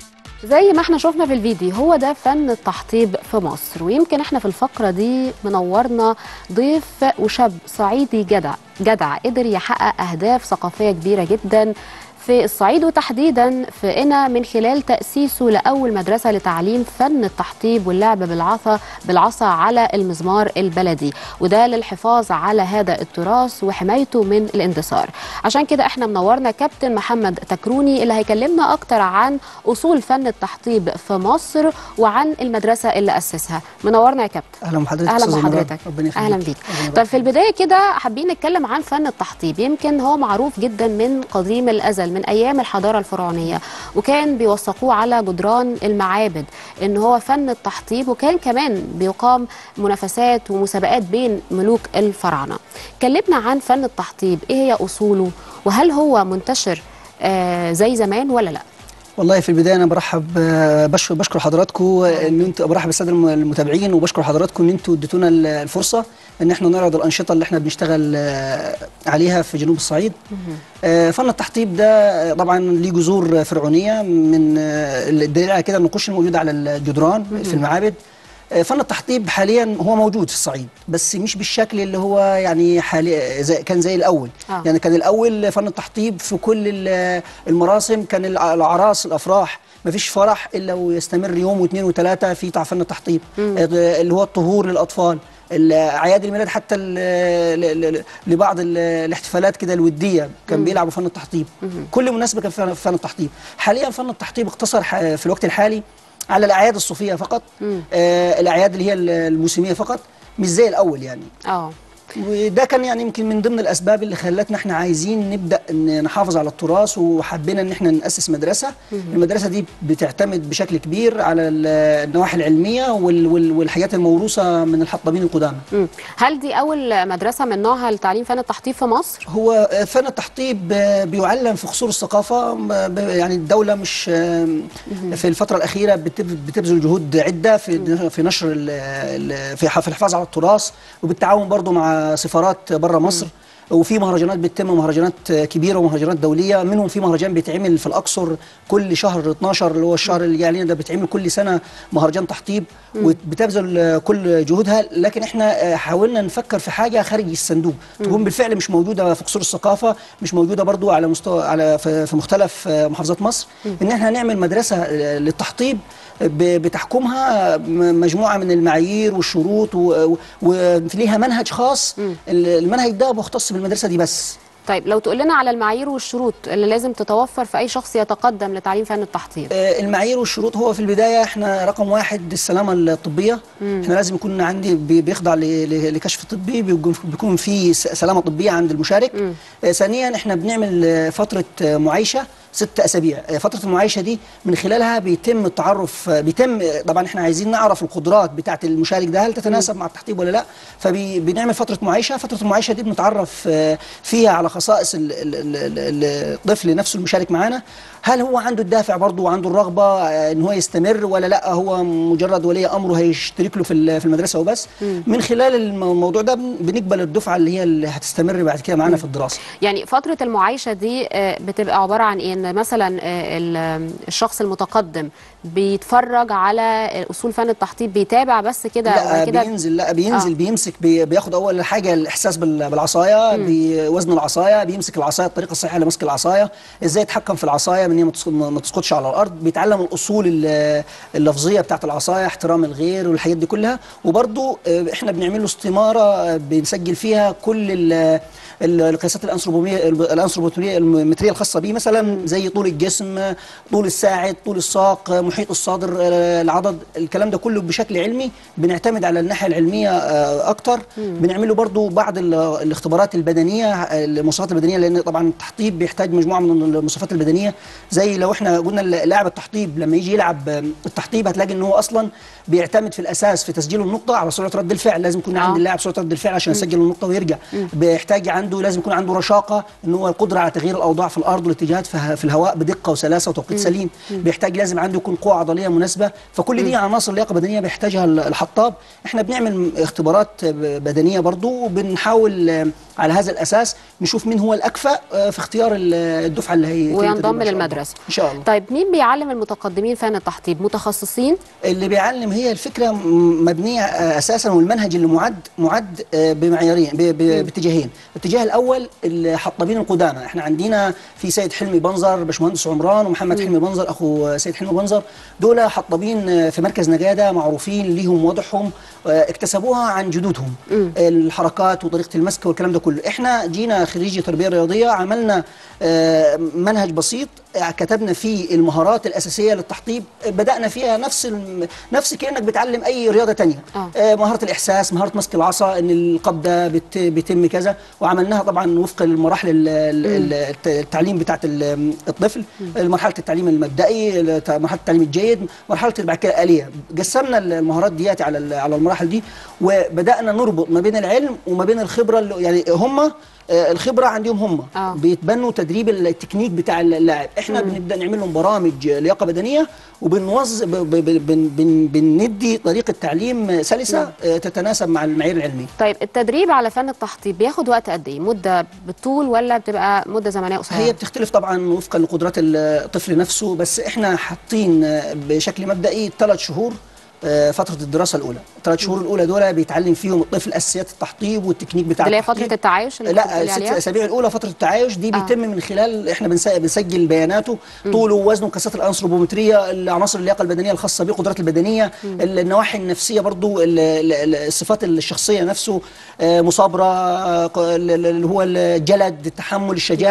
زي ما احنا شفنا في الفيديو هو ده فن التحطيب في مصر ويمكن احنا في الفقرة دي منورنا ضيف وشاب صعيدي جدع جدع قدر يحقق أهداف ثقافية كبيرة جدا في الصعيد وتحديدا في قنا من خلال تأسيسه لأول مدرسة لتعليم فن التحطيب واللعب بالعصا بالعصا على المزمار البلدي وده للحفاظ على هذا التراث وحمايته من الاندثار عشان كده احنا منورنا كابتن محمد تكروني اللي هيكلمنا اكتر عن اصول فن التحطيب في مصر وعن المدرسه اللي اسسها منورنا يا كابتن اهلا بحضرتك اهلا أستاذة نوران. بحضرتك ربنا يخليك اهلا بيك ربنا يبارك طيب في البدايه كده حابين نتكلم عن فن التحطيب يمكن هو معروف جدا من قديم الازل من ايام الحضاره الفرعونيه وكان بيوثقوه على جدران المعابد ان هو فن التحطيب وكان كمان بيقام منافسات ومسابقات بين ملوك الفراعنه كلمنا عن فن التحطيب ايه هي اصوله وهل هو منتشر آه زي زمان ولا لا والله في البدايه انا برحب آه، بشكر بشكر حضراتكم ان انتوا برحب بالساده الم- المتابعين وبشكر حضراتكم ان انتوا اديتونا ال- الفرصه ان احنا نعرض الانشطه اللي احنا بنشتغل آه، عليها في جنوب الصعيد آه، فن التحطيب ده آه، طبعا ليه جذور فرعونيه من آه، الدليل على كده النقوش الموجوده على الجدران في المعابد آه، فن التحطيب حاليا هو موجود في الصعيد بس مش بالشكل اللي هو يعني حالي زي كان زي الاول آه. يعني كان الاول فن التحطيب في كل ال- المراسم كان الع- الاعراس الافراح ما فيش فرح الا ويستمر يوم واثنين وثلاثه في تع- فن التحطيب آه، اللي هو الطهور للاطفال ال- اعياد الميلاد حتى ال- ل- ل- لبعض ال- الاحتفالات كده الوديه كان بيلعبوا فن التحطيب كل مناسبه كان فيها فن التحطيب حاليا فن التحطيب اقتصر ح- في الوقت الحالي على الاعياد الصوفيه فقط آه الاعياد اللي هي ال- الموسميه فقط مش زي الاول يعني اه وده كان يعني يمكن من ضمن الاسباب اللي خلتنا احنا عايزين نبدا ان نحافظ على التراث وحبينا ان احنا ناسس مدرسه المدرسه دي بتعتمد بشكل كبير على ال- النواحي العلميه وال- وال- والحاجات الموروثه من الحطابين القدامى مم. هل دي اول مدرسه من نوعها لتعليم فن التحطيب في مصر هو فن التحطيب آه، بيعلم في قصور الثقافة م- ب- يعني الدولة مش آم، في الفترة الأخيرة بتب- بتبذل جهود عدة في في نشر ال- ال- في ح- في الحفاظ على التراث وبالتعاون برضو مع سفارات بره مصر وفي مهرجانات بتتم مهرجانات كبيره ومهرجانات دوليه منهم في مهرجان بيتعمل في الاقصر كل شهر 12 اللي هو الشهر اللي جاي علينا ده بيتعمل كل سنه مهرجان تحطيب وبتبذل كل جهودها لكن احنا حاولنا نفكر في حاجه خارج الصندوق تكون بالفعل مش موجوده في قصور الثقافه مش موجوده برضو على مستوى على في في مختلف محافظات مصر ان احنا نعمل مدرسه للتحطيب ب- بتحكمها م- مجموعه من المعايير والشروط و- و- وليها منهج خاص ال- المنهج ده مختص بالمدرسه دي بس طيب لو تقول لنا على المعايير والشروط اللي لازم تتوفر في اي شخص يتقدم لتعليم فن التحطيب آه، المعايير والشروط هو في البدايه احنا رقم واحد السلامه الطبيه احنا لازم يكون عندي بي- بيخضع ل- ل- لكشف طبي بيكون بيكون في س- سلامه طبيه عند المشارك آه، ثانيا احنا بنعمل آه، فتره آه، معايشه ست اسابيع آه، فتره المعايشه دي من خلالها بيتم التعرف آه، بيتم آه، طبعا احنا عايزين نعرف القدرات بتاعه المشارك ده هل تتناسب مع التحطيب ولا لا فبنعمل فتره معايشه فتره المعايشه دي بنتعرف آه، فيها على خصائص ال- ال- ال- ال- الطفل نفسه المشارك معانا هل هو عنده الدافع برضه وعنده الرغبه آه، ان هو يستمر ولا لا هو مجرد ولي امره هيشترك له في ال- في المدرسه وبس من خلال الم- الموضوع ده بن- بنقبل الدفعه اللي هي اللي هتستمر بعد كده معانا في الدراسه يعني فترة المعايشة دي آه، بتبقى عبارة عن إيه؟ إن مثلا آه، ال- الشخص المتقدم بيتفرج على أصول فن التحطيب بيتابع بس كده لا وبعد كده بينزل لا بينزل آه. آه. بيمسك بي بياخد اول حاجه الاحساس بال- بالعصايه بوزن العصايه بيمسك العصايه الطريقه الصحيحه لمسك العصايه ازاي يتحكم في العصايه من إن هي ما تسقط- ما تسقطش على الارض بيتعلم الاصول ال- اللفظيه بتاعه العصايه احترام الغير والحاجات دي كلها وبرده احنا بنعمل له استماره آه، بنسجل فيها كل ال- ال- القياسات الانثروبوميه الانثروبومتريه المتريه الخاصه بيه مثلا زي طول الجسم طول الساعد طول الساق محيط الصدر آه، العضد الكلام ده كله بشكل علمي بنعتمد على الناحيه العلميه آه، اكتر بنعمل له برضو بعض ال- الاختبارات البدنيه آه، المواصفات البدنيه لان طبعا التحطيب بيحتاج مجموعه من المواصفات البدنيه زي لو احنا قلنا لاعب التحطيب لما يجي يلعب آه، التحطيب هتلاقي ان هو اصلا بيعتمد في الاساس في تسجيل النقطه على سرعه رد الفعل لازم يكون آه. عند اللاعب سرعه رد الفعل عشان يسجل النقطه ويرجع بيحتاج عنده لازم يكون عنده رشاقه ان هو القدره على تغيير الاوضاع في الارض والاتجاهات في في الهواء بدقه وسلاسه وتوقيت سليم بيحتاج لازم عنده يكون قوه عضليه مناسبه فكل دي عناصر لياقه بدنيه بيحتاجها ال- الحطاب احنا بنعمل اختبارات ب- بدنيه برضو وبنحاول آه، على هذا الاساس نشوف مين هو الاكفأ آه، في اختيار ال- الدفعه اللي هي وينضم للمدرسة ان شاء الله طيب مين بيعلم المتقدمين فن التحطيب متخصصين اللي بيعلم هي الفكره م- مبنيه آه، اساسا والمنهج اللي معد معد آه، بمعيارين ب- ب- باتجاهين الاتجاه الاول الحطابين القدامى احنا عندنا في سيد حلمي بنظر باشمهندس عمران ومحمد حلمي بنظر اخو سيد حلمي بنظر دول حطابين آه، في مركز نجاده معروفين ليهم وضعهم آه، اكتسبوها عن جدودهم الحركات وطريقه المسك والكلام ده كله احنا جينا خريجي تربيه رياضيه عملنا آه، منهج بسيط آه، كتبنا فيه المهارات الاساسيه للتحطيب آه، بدانا فيها نفس الم... نفس كانك بتعلم اي رياضه تانية آه. آه، مهاره الاحساس مهاره مسك العصا ان القبضه بت... بيتم كذا وعملناها طبعا وفق المراحل ال- ال- الت- التعليم بتاعه ال- الطفل مرحله التعليم المبدئي الت- مرحله التعليم الجيد مرحله بعد كده الاليه قسمنا المهارات دياتي على ال- على المراحل دي وبدانا نربط ما بين العلم وما بين الخبره اللي يعني هم آه، الخبره عندهم هم آه. بيتبنوا تدريب التكنيك بتاع اللاعب احنا بنبدا نعمل لهم برامج لياقه بدنيه وبنوظ ب- ب- ب- بن بن بندي طريقه تعليم سلسه آه، تتناسب مع المعايير العلميه طيب التدريب على فن التحطيب بياخد وقت قد ايه مده بالطول ولا بتبقى مده زمنيه قصيره هي بتختلف طبعا وفقا لقدرات الطفل نفسه بس احنا حاطين آه، بشكل مبدئي ثلاث شهور آه، فترة الدراسة الأولى، الثلاث شهور الأولى دول بيتعلم فيهم الطفل أساسيات التحطيب والتكنيك بتاع اللي هي التحطيب. فتره التعايش اللي لا كنت بتقولي الست عليها؟ اسابيع الاولى فتره التعايش دي بيتم من خلال احنا بنس- بنسجل بياناته طوله ووزنه القياسات الانثروبومتريه العناصر اللياقه البدنيه الخاصه به القدرات البدنيه ال- النواحي النفسيه برضو ال- ال- ال- الصفات الشخصيه نفسه آه، مثابره آه، ق- ال- ال- اللي هو الجلد التحمل الشجاعه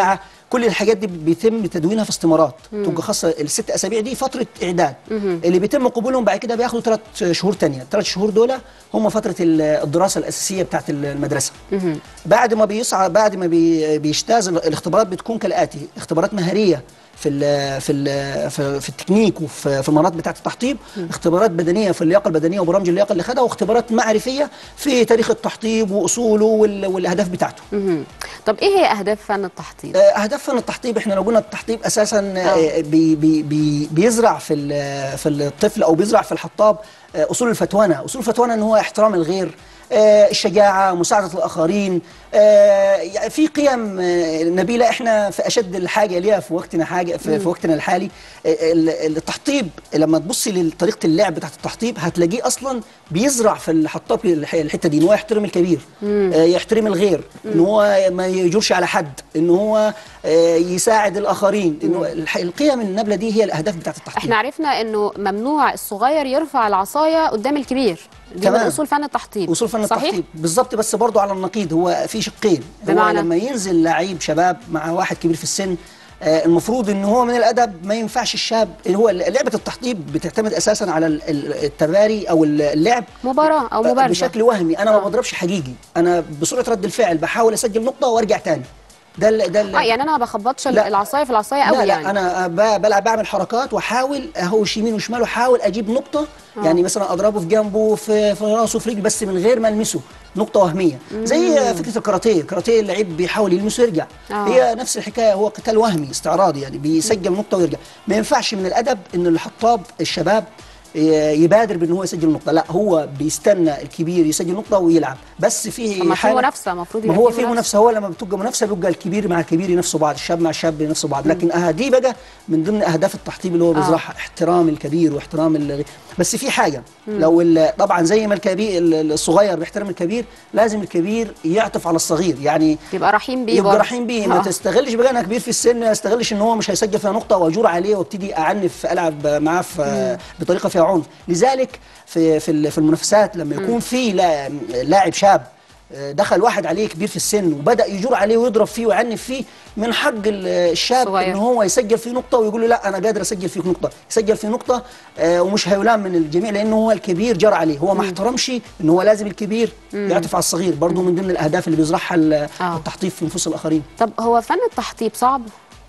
كل الحاجات دي بيتم تدوينها في استمارات تبقى خاصه الست اسابيع دي فتره اعداد اللي بيتم قبولهم بعد كده بياخدوا ثلاث شهور تانية ثلاث شهور دول هم فتره ال- الدراسه الاساسيه بتاعت المدرسه بعد ما بيصعد بعد ما بي بيجتاز ال- الاختبارات بتكون كالاتي اختبارات مهاريه في ال في ال في, في التكنيك وفي في المناطق بتاعه التحطيب اختبارات بدنيه في اللياقه البدنيه وبرامج اللياقه اللي خدها واختبارات معرفيه في تاريخ التحطيب واصوله وال- والاهداف بتاعته مهم. طب ايه هي اهداف فن التحطيب آه، اهداف فن التحطيب احنا لو قلنا التحطيب اساسا آه، بي بي بي بيزرع في ال- في الطفل او بيزرع في الحطاب آه، اصول الفتوانه اصول الفتوانه ان هو احترام الغير آه، الشجاعه مساعده الاخرين آه، يعني في قيم آه، نبيله احنا في اشد الحاجه ليها في وقتنا حاجه في, في وقتنا الحالي آه، ال- التحطيب لما تبصي لطريقه اللعب بتاعت التحطيب هتلاقيه اصلا بيزرع في الحطاب الح- الحته دي ان هو يحترم الكبير آه، يحترم الغير ان هو ما يجورش على حد ان هو آه، يساعد الاخرين انه الح- القيم النابله دي هي الاهداف بتاعت التحطيب احنا عرفنا انه ممنوع الصغير يرفع العصايه قدام الكبير دي من تمام. اصول فن التحطيب وصول فن صحيح؟ التحطيب بالظبط بس برضه على النقيض هو في شقين هو بمعنى؟ لما ينزل لعيب شباب مع واحد كبير في السن آه، المفروض ان هو من الادب ما ينفعش الشاب اللي هو لعبه التحطيب بتعتمد اساسا على ال- ال- التباري او اللعب مباراه او مبارزه بشكل وهمي انا ما آه. بضربش حقيقي انا بسرعه رد الفعل بحاول اسجل نقطه وارجع تاني ده ال ده ال اه يعني انا ما بخبطش لا. العصايه في العصايه قوي لا لا يعني انا ب- بلعب بعمل حركات واحاول اهوش يمين وشمال واحاول اجيب نقطه يعني مثلا اضربه في جنبه في في راسه في رجله بس من غير ما المسه نقطه وهميه زي فكره الكاراتيه الكاراتيه اللعيب بيحاول يلمسه يرجع آه. هي نفس الحكايه هو قتال وهمي استعراضي يعني بيسجل نقطه ويرجع ما ينفعش من الادب ان الحطاب الشباب ي- يبادر بان هو يسجل نقطه لا هو بيستنى الكبير يسجل نقطه ويلعب بس في طب ما في حالة- منافسه المفروض ما يبقى هو في منافسه هو لما بتبقى منافسه بيبقى الكبير مع الكبير ينافسوا بعض الشاب مع الشاب ينافسوا بعض لكن آه دي بقى من ضمن اهداف التحطيب اللي هو بيزرعها احترام الكبير واحترام ال... بس في حاجه لو ال... طبعا زي ما الكبير ال- الصغير بيحترم الكبير لازم الكبير يعطف على الصغير يعني يبقى رحيم بيه يبقى برضه. رحيم بيه ما آه. تستغلش بقى انا كبير في السن ما استغلش ان هو مش هيسجل فيها نقطه واجور عليه وابتدي اعنف العب معاه في بطريقه فيها عنف لذلك في في ال- في المنافسات لما يكون في لا- لاعب شاب آه، دخل واحد عليه كبير في السن وبدا يجور عليه ويضرب فيه ويعنف فيه من حق ال- الشاب صغير. ان هو يسجل فيه نقطه ويقول له لا انا قادر اسجل فيك نقطه يسجل فيه نقطه آه، ومش هيلام من الجميع لانه هو الكبير جرى عليه هو ما احترمش ان هو لازم الكبير يعطف على الصغير برضه من ضمن الاهداف اللي بيزرعها ال- آه. التحطيب في نفوس الاخرين طب هو فن التحطيب صعب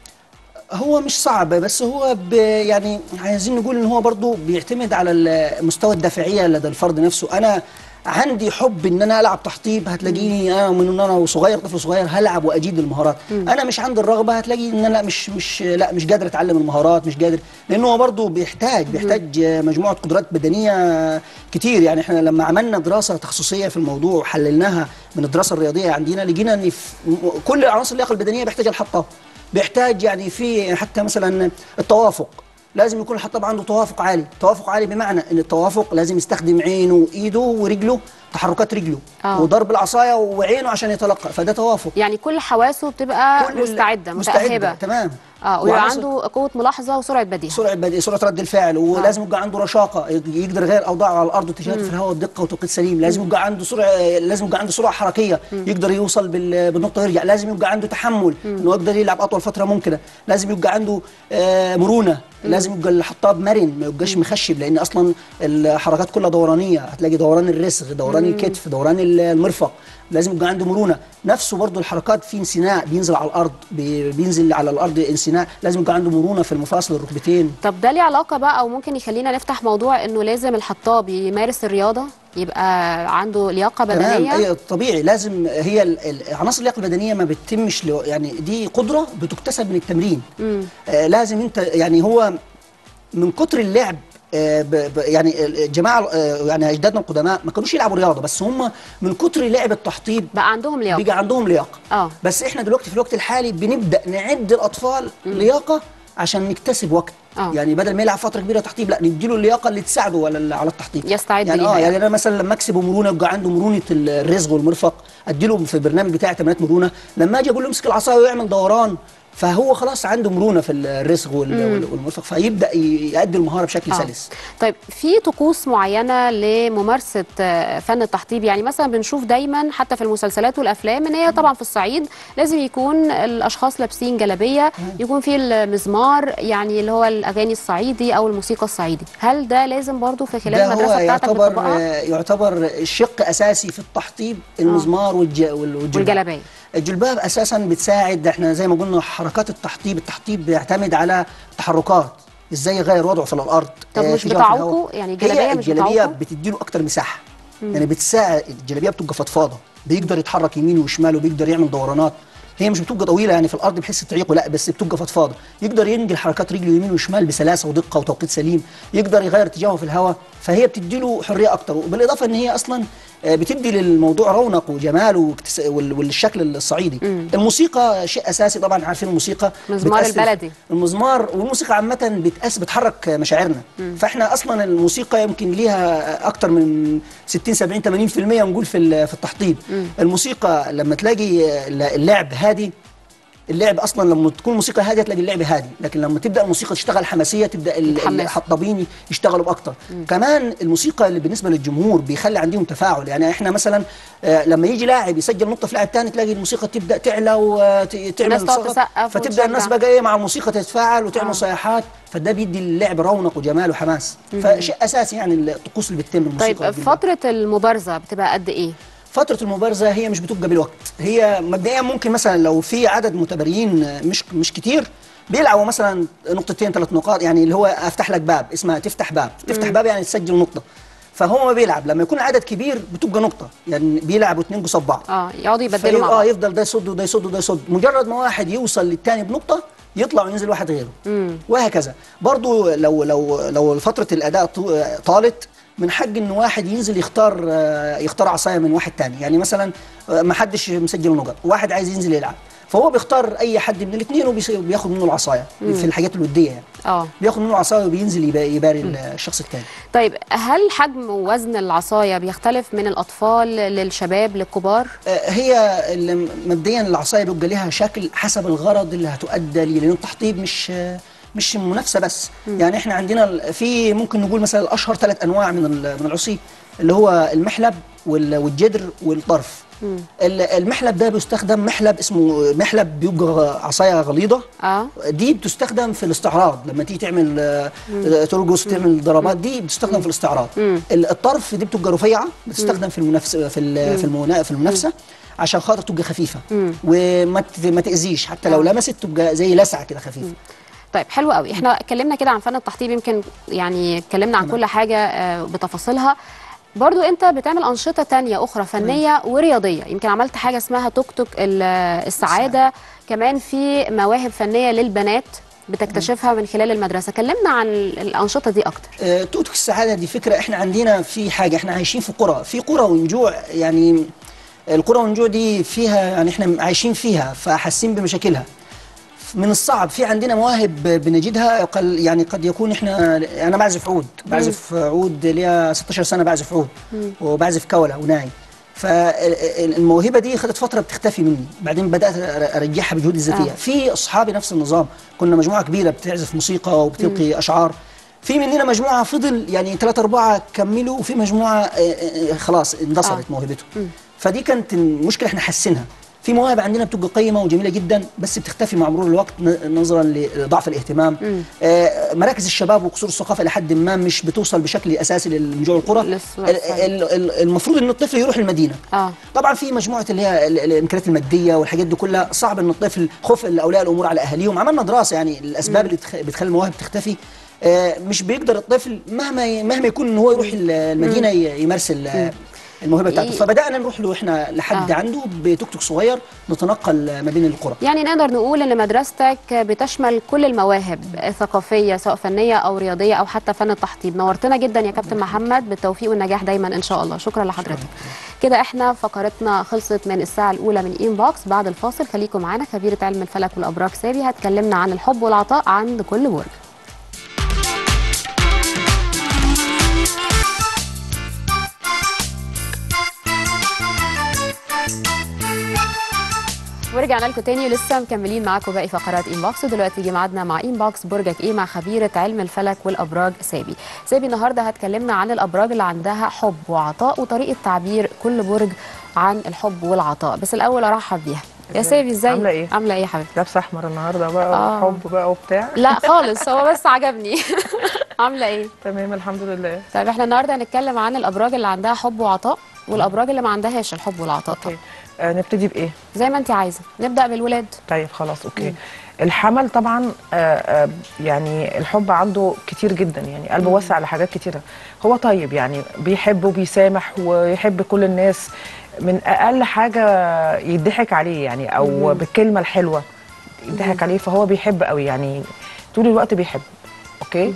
هو مش صعب بس هو ب يعني عايزين نقول ان هو برضو بيعتمد على ال- مستوى الدافعيه لدى الفرد نفسه انا عندي حب ان انا العب تحطيب هتلاقيني انا من ان انا وصغير طفل صغير هلعب واجيد المهارات انا مش عندي الرغبه هتلاقي ان انا مش مش لا مش قادر اتعلم المهارات مش قادر لان هو برضو بيحتاج بيحتاج مجموعه قدرات بدنيه كتير يعني احنا لما عملنا دراسه تخصصيه في الموضوع وحللناها من الدراسه الرياضيه عندنا لقينا ان في كل عناصر اللياقه البدنيه بيحتاجها الحطاب بيحتاج يعني في حتى مثلا التوافق لازم يكون الحطاب عنده توافق عالي توافق عالي بمعنى ان التوافق لازم يستخدم عينه وايده ورجله تحركات رجله آه. وضرب العصايه وعينه عشان يتلقى فده توافق يعني كل حواسه بتبقى كل ال- مستعده متاهبه تمام اه ويبقى وعناصر- عنده قوه ملاحظه وسرعه بديهه سرعه بدء سرعه رد الفعل ولازم يبقى عنده رشاقه يقدر يغير اوضاعه على الارض وتشاهد في الهواء الدقه وتوقيت سليم لازم يبقى عنده سرعه لازم يبقى عنده سرعه حركيه يقدر يوصل بال- بالنقطه ويرجع لازم يبقى عنده تحمل انه يقدر يلعب اطول فتره ممكنه لازم يبقى عنده آه، مرونه لازم يبقى الحطاب مرن ما يبقاش مخشب لان اصلا الحركات كلها دورانيه هتلاقي دوران الرسغ دوران الكتف دوران المرفق لازم يبقى عنده مرونه نفسه برضو الحركات في انسناء بينزل على الارض بي- بينزل على الارض انسناء لازم يبقى عنده مرونه في المفاصل الركبتين طب ده ليه علاقه بقى او ممكن يخلينا نفتح موضوع انه لازم الحطاب يمارس الرياضه يبقى عنده لياقه تمام بدنيه اي طبيعي لازم هي ال- ال- عناصر اللياقه البدنيه ما بتتمش لو يعني دي قدره بتكتسب من التمرين آه لازم انت يعني هو من كتر اللعب آه ب ب يعني الجماعه آه يعني اجدادنا القدماء ما كانوش يلعبوا رياضه بس هم من كتر لعب التحطيب بقى عندهم لياقه بيجي عندهم لياقه اه بس احنا دلوقتي في الوقت الحالي بنبدا نعد الاطفال لياقه عشان نكتسب وقت آه. يعني بدل ما يلعب فتره كبيره تحطيب لا نديله اللياقه اللي تساعده على ال- على التحطيب يستعد يعني ليها اه يعني. يعني انا مثلا لما اكسبه مرونه يبقى عنده مرونه الرزق والمرفق اديله في البرنامج بتاعي تمرينات مرونه لما اجي اقول له امسك العصايه ويعمل دوران فهو خلاص عنده مرونه في الرزق وال- وال- والمرفق فيبدا ي- يؤدي المهاره بشكل آه. سلس طيب في طقوس معينه لممارسه آه، فن التحطيب يعني مثلا بنشوف دايما حتى في المسلسلات والافلام ان هي طبعا في الصعيد لازم يكون الاشخاص لابسين جلابيه يكون في المزمار يعني اللي هو الاغاني الصعيدي او الموسيقى الصعيدي هل ده لازم برضو في خلال ده هو المدرسه بتاعتك يعتبر بتطبقها آه، يعتبر شق اساسي في التحطيب المزمار والج... وال- والجلباب والجلابيه الجلباب اساسا بتساعد احنا زي ما قلنا حركات التحطيب التحطيب بيعتمد على تحركات ازاي يغير وضعه في الارض طب آه، مش في جو في الهواء. بتعوقه؟ يعني الجلابية هي مش الجلابيه بتعوقه؟ بتديله اكتر مساحه يعني بتساعد الجلابيه بتبقى فضفاضه بيقدر يتحرك يمين وشمال وبيقدر يعمل دورانات هي مش بتبقى طويله يعني في الارض بحيث تعيقه لا بس بتبقى فضفاضه يقدر ينقل حركات رجله يمين وشمال بسلاسه ودقه وتوقيت سليم يقدر يغير اتجاهه في الهواء فهي بتدي له حريه اكتر وبالاضافه ان هي اصلا آه، بتدي للموضوع رونق وجمال واكتس- وال- والشكل الصعيدي الموسيقى شيء اساسي طبعا عارفين الموسيقى مزمار بتأثر- البلدي. المزمار والموسيقى عامة بتأس بتحرك مشاعرنا فاحنا اصلا الموسيقى يمكن ليها اكتر من 60 70 80% نقول في ال- في التحطيب الموسيقى لما تلاقي اللعب هادي اللعب اصلا لما تكون موسيقى هاديه تلاقي اللعب هادي لكن لما تبدا الموسيقى تشتغل حماسيه تبدا ال- تتحمس. الحطابين يشتغلوا باكتر كمان الموسيقى اللي بالنسبه للجمهور بيخلي عندهم تفاعل يعني احنا مثلا آه، لما يجي لاعب يسجل نقطه في لاعب تاني تلاقي الموسيقى تبدا تعلى وتعمل الناس تقعد صوت. تسقف فتبدا وتشجع. الناس بقى ايه مع الموسيقى تتفاعل وتعمل آه. صيحات فده بيدي اللعب رونق وجمال وحماس فشيء اساسي يعني الطقوس اللي بتتم الموسيقى طيب والجمال. فتره المبارزه بتبقى قد ايه فترة المبارزة هي مش بتبقى بالوقت هي مبدئيا ممكن مثلا لو في عدد متبريين مش مش كتير بيلعبوا مثلا نقطتين ثلاث نقاط يعني اللي هو افتح لك باب اسمها تفتح باب تفتح باب يعني تسجل نقطة فهو ما بيلعب لما يكون عدد كبير بتبقى نقطة يعني بيلعبوا اتنين قصاد بعض اه يقعدوا يبدلوا فيبقى مع اه بعض يفضل ده يصد وده يصد وده يصد مجرد ما واحد يوصل للتاني بنقطه يطلع وينزل واحد غيره وهكذا برضو لو لو لو فتره الاداء طو- طالت من حق ان واحد ينزل يختار آه، يختار عصايه من واحد تاني يعني مثلا آه، ما حدش مسجل نقط واحد عايز ينزل يلعب فهو بيختار اي حد من الاثنين وبياخد منه العصايه في الحاجات الوديه يعني اه بياخد منه العصايه وبينزل يبا- يباري الشخص الثاني طيب هل حجم ووزن العصايه بيختلف من الاطفال للشباب للكبار آه، هي ال- مبدئيا العصايه بيبقى لها شكل حسب الغرض اللي هتؤدى ليه لان التحطيب مش آه، مش منافسه بس يعني احنا عندنا ال- في ممكن نقول مثلا الاشهر ثلاث انواع من ال- من العصي اللي هو المحلب وال- والجدر والطرف ال- المحلب ده بيستخدم محلب اسمه محلب بيبقى عصايه غليظه اه دي بتستخدم في الاستعراض لما تيجي تعمل آه، ترقص تعمل ضربات دي بتستخدم في الاستعراض ال- الطرف دي بتبقى رفيعه بتستخدم في المنافسه في ال- في المنا- في المنافسه عشان خاطر تبقى خفيفه وما ت- ما تاذيش حتى لو آه. لمست تبقى زي لسعه كده خفيفه طيب حلو قوي احنا اتكلمنا كده عن فن التحطيب يمكن يعني اتكلمنا عن كل حاجه آه، بتفاصيلها برضو انت بتعمل انشطه تانية اخرى فنيه ورياضيه يمكن عملت حاجه اسمها توك توك ال- السعاده كمان في مواهب فنيه للبنات بتكتشفها من خلال المدرسه كلمنا عن الانشطه دي اكتر آه، توتك السعاده دي فكره احنا عندنا في حاجه احنا عايشين في قرى في قرى ونجوع يعني القرى والنجوع دي فيها يعني احنا عايشين فيها فحاسين بمشاكلها من الصعب في عندنا مواهب بنجدها قل يعني قد يكون احنا انا بعزف عود بعزف عود ليا 16 سنه بعزف عود وبعزف كوله وناي فالموهبه دي خدت فتره بتختفي مني بعدين بدات أر- ارجعها بجهودي الذاتيه آه. في اصحابي نفس النظام كنا مجموعه كبيره بتعزف موسيقى وبتلقي اشعار في مننا مجموعه فضل يعني ثلاثة أربعة كملوا وفي مجموعة آه، آه، آه، خلاص اندثرت آه. موهبتهم فدي كانت المشكلة احنا حاسينها في مواهب عندنا بتبقى قيمة وجميلة جدا بس بتختفي مع مرور الوقت ن- نظرا لضعف الاهتمام آه، مراكز الشباب وقصور الثقافة لحد ما مش بتوصل بشكل أساسي لنجوع القرى للس- ال- ال- ال- المفروض ان الطفل يروح المدينة اه طبعا في مجموعه اللي هي ال- ال- الامكانيات الماديه والحاجات دي كلها صعب ان الطفل خوف اولياء الامور على اهاليهم عملنا دراسه يعني الاسباب اللي تخ- بتخلي المواهب تختفي آه، مش بيقدر الطفل مهما ي- مهما يكون ان هو يروح ال- المدينه ي- يمارس ال- الموهبه بتاعته ي- فبدانا نروح له احنا لحد آه. عنده بتوك توك صغير نتنقل ما بين القرى يعني نقدر نقول ان مدرستك بتشمل كل المواهب الثقافيه سواء فنيه او رياضيه او حتى فن التحطيب نورتنا جدا يا كابتن محمد بالتوفيق والنجاح دايما ان شاء الله شكرا لحضرتك كده احنا فقرتنا خلصت من الساعه الاولى من ان بوكس بعد الفاصل خليكم معانا خبيره علم الفلك والابراج سابي هتكلمنا عن الحب والعطاء عند كل برج ورجعنا لكم تاني ولسه مكملين معاكم باقي فقرات انبوكس ودلوقتي جه ميعادنا مع انبوكس برجك ايه مع خبيره علم الفلك والابراج سابي سابي النهارده هتكلمنا عن الابراج اللي عندها حب وعطاء وطريقه تعبير كل برج عن الحب والعطاء بس الاول ارحب بيها يا سابي ازاي عاملة إيه؟ عامله ايه يا حبيبتي لابسه احمر النهارده بقى آه. وحب بقى وبتاع لا خالص هو بس عجبني عامله ايه تمام الحمد لله طيب احنا النهارده هنتكلم عن الابراج اللي عندها حب وعطاء والابراج اللي ما عندهاش الحب والعطاء طبعا اوكي آه نبتدي بايه زي ما انت عايزه نبدا بالولاد طيب خلاص اوكي الحمل طبعا آه آه يعني الحب عنده كتير جدا يعني قلبه واسع لحاجات كتيره هو طيب يعني بيحب وبيسامح ويحب كل الناس من اقل حاجه يضحك عليه يعني او بالكلمه الحلوه يضحك عليه فهو بيحب قوي يعني طول الوقت بيحب اوكي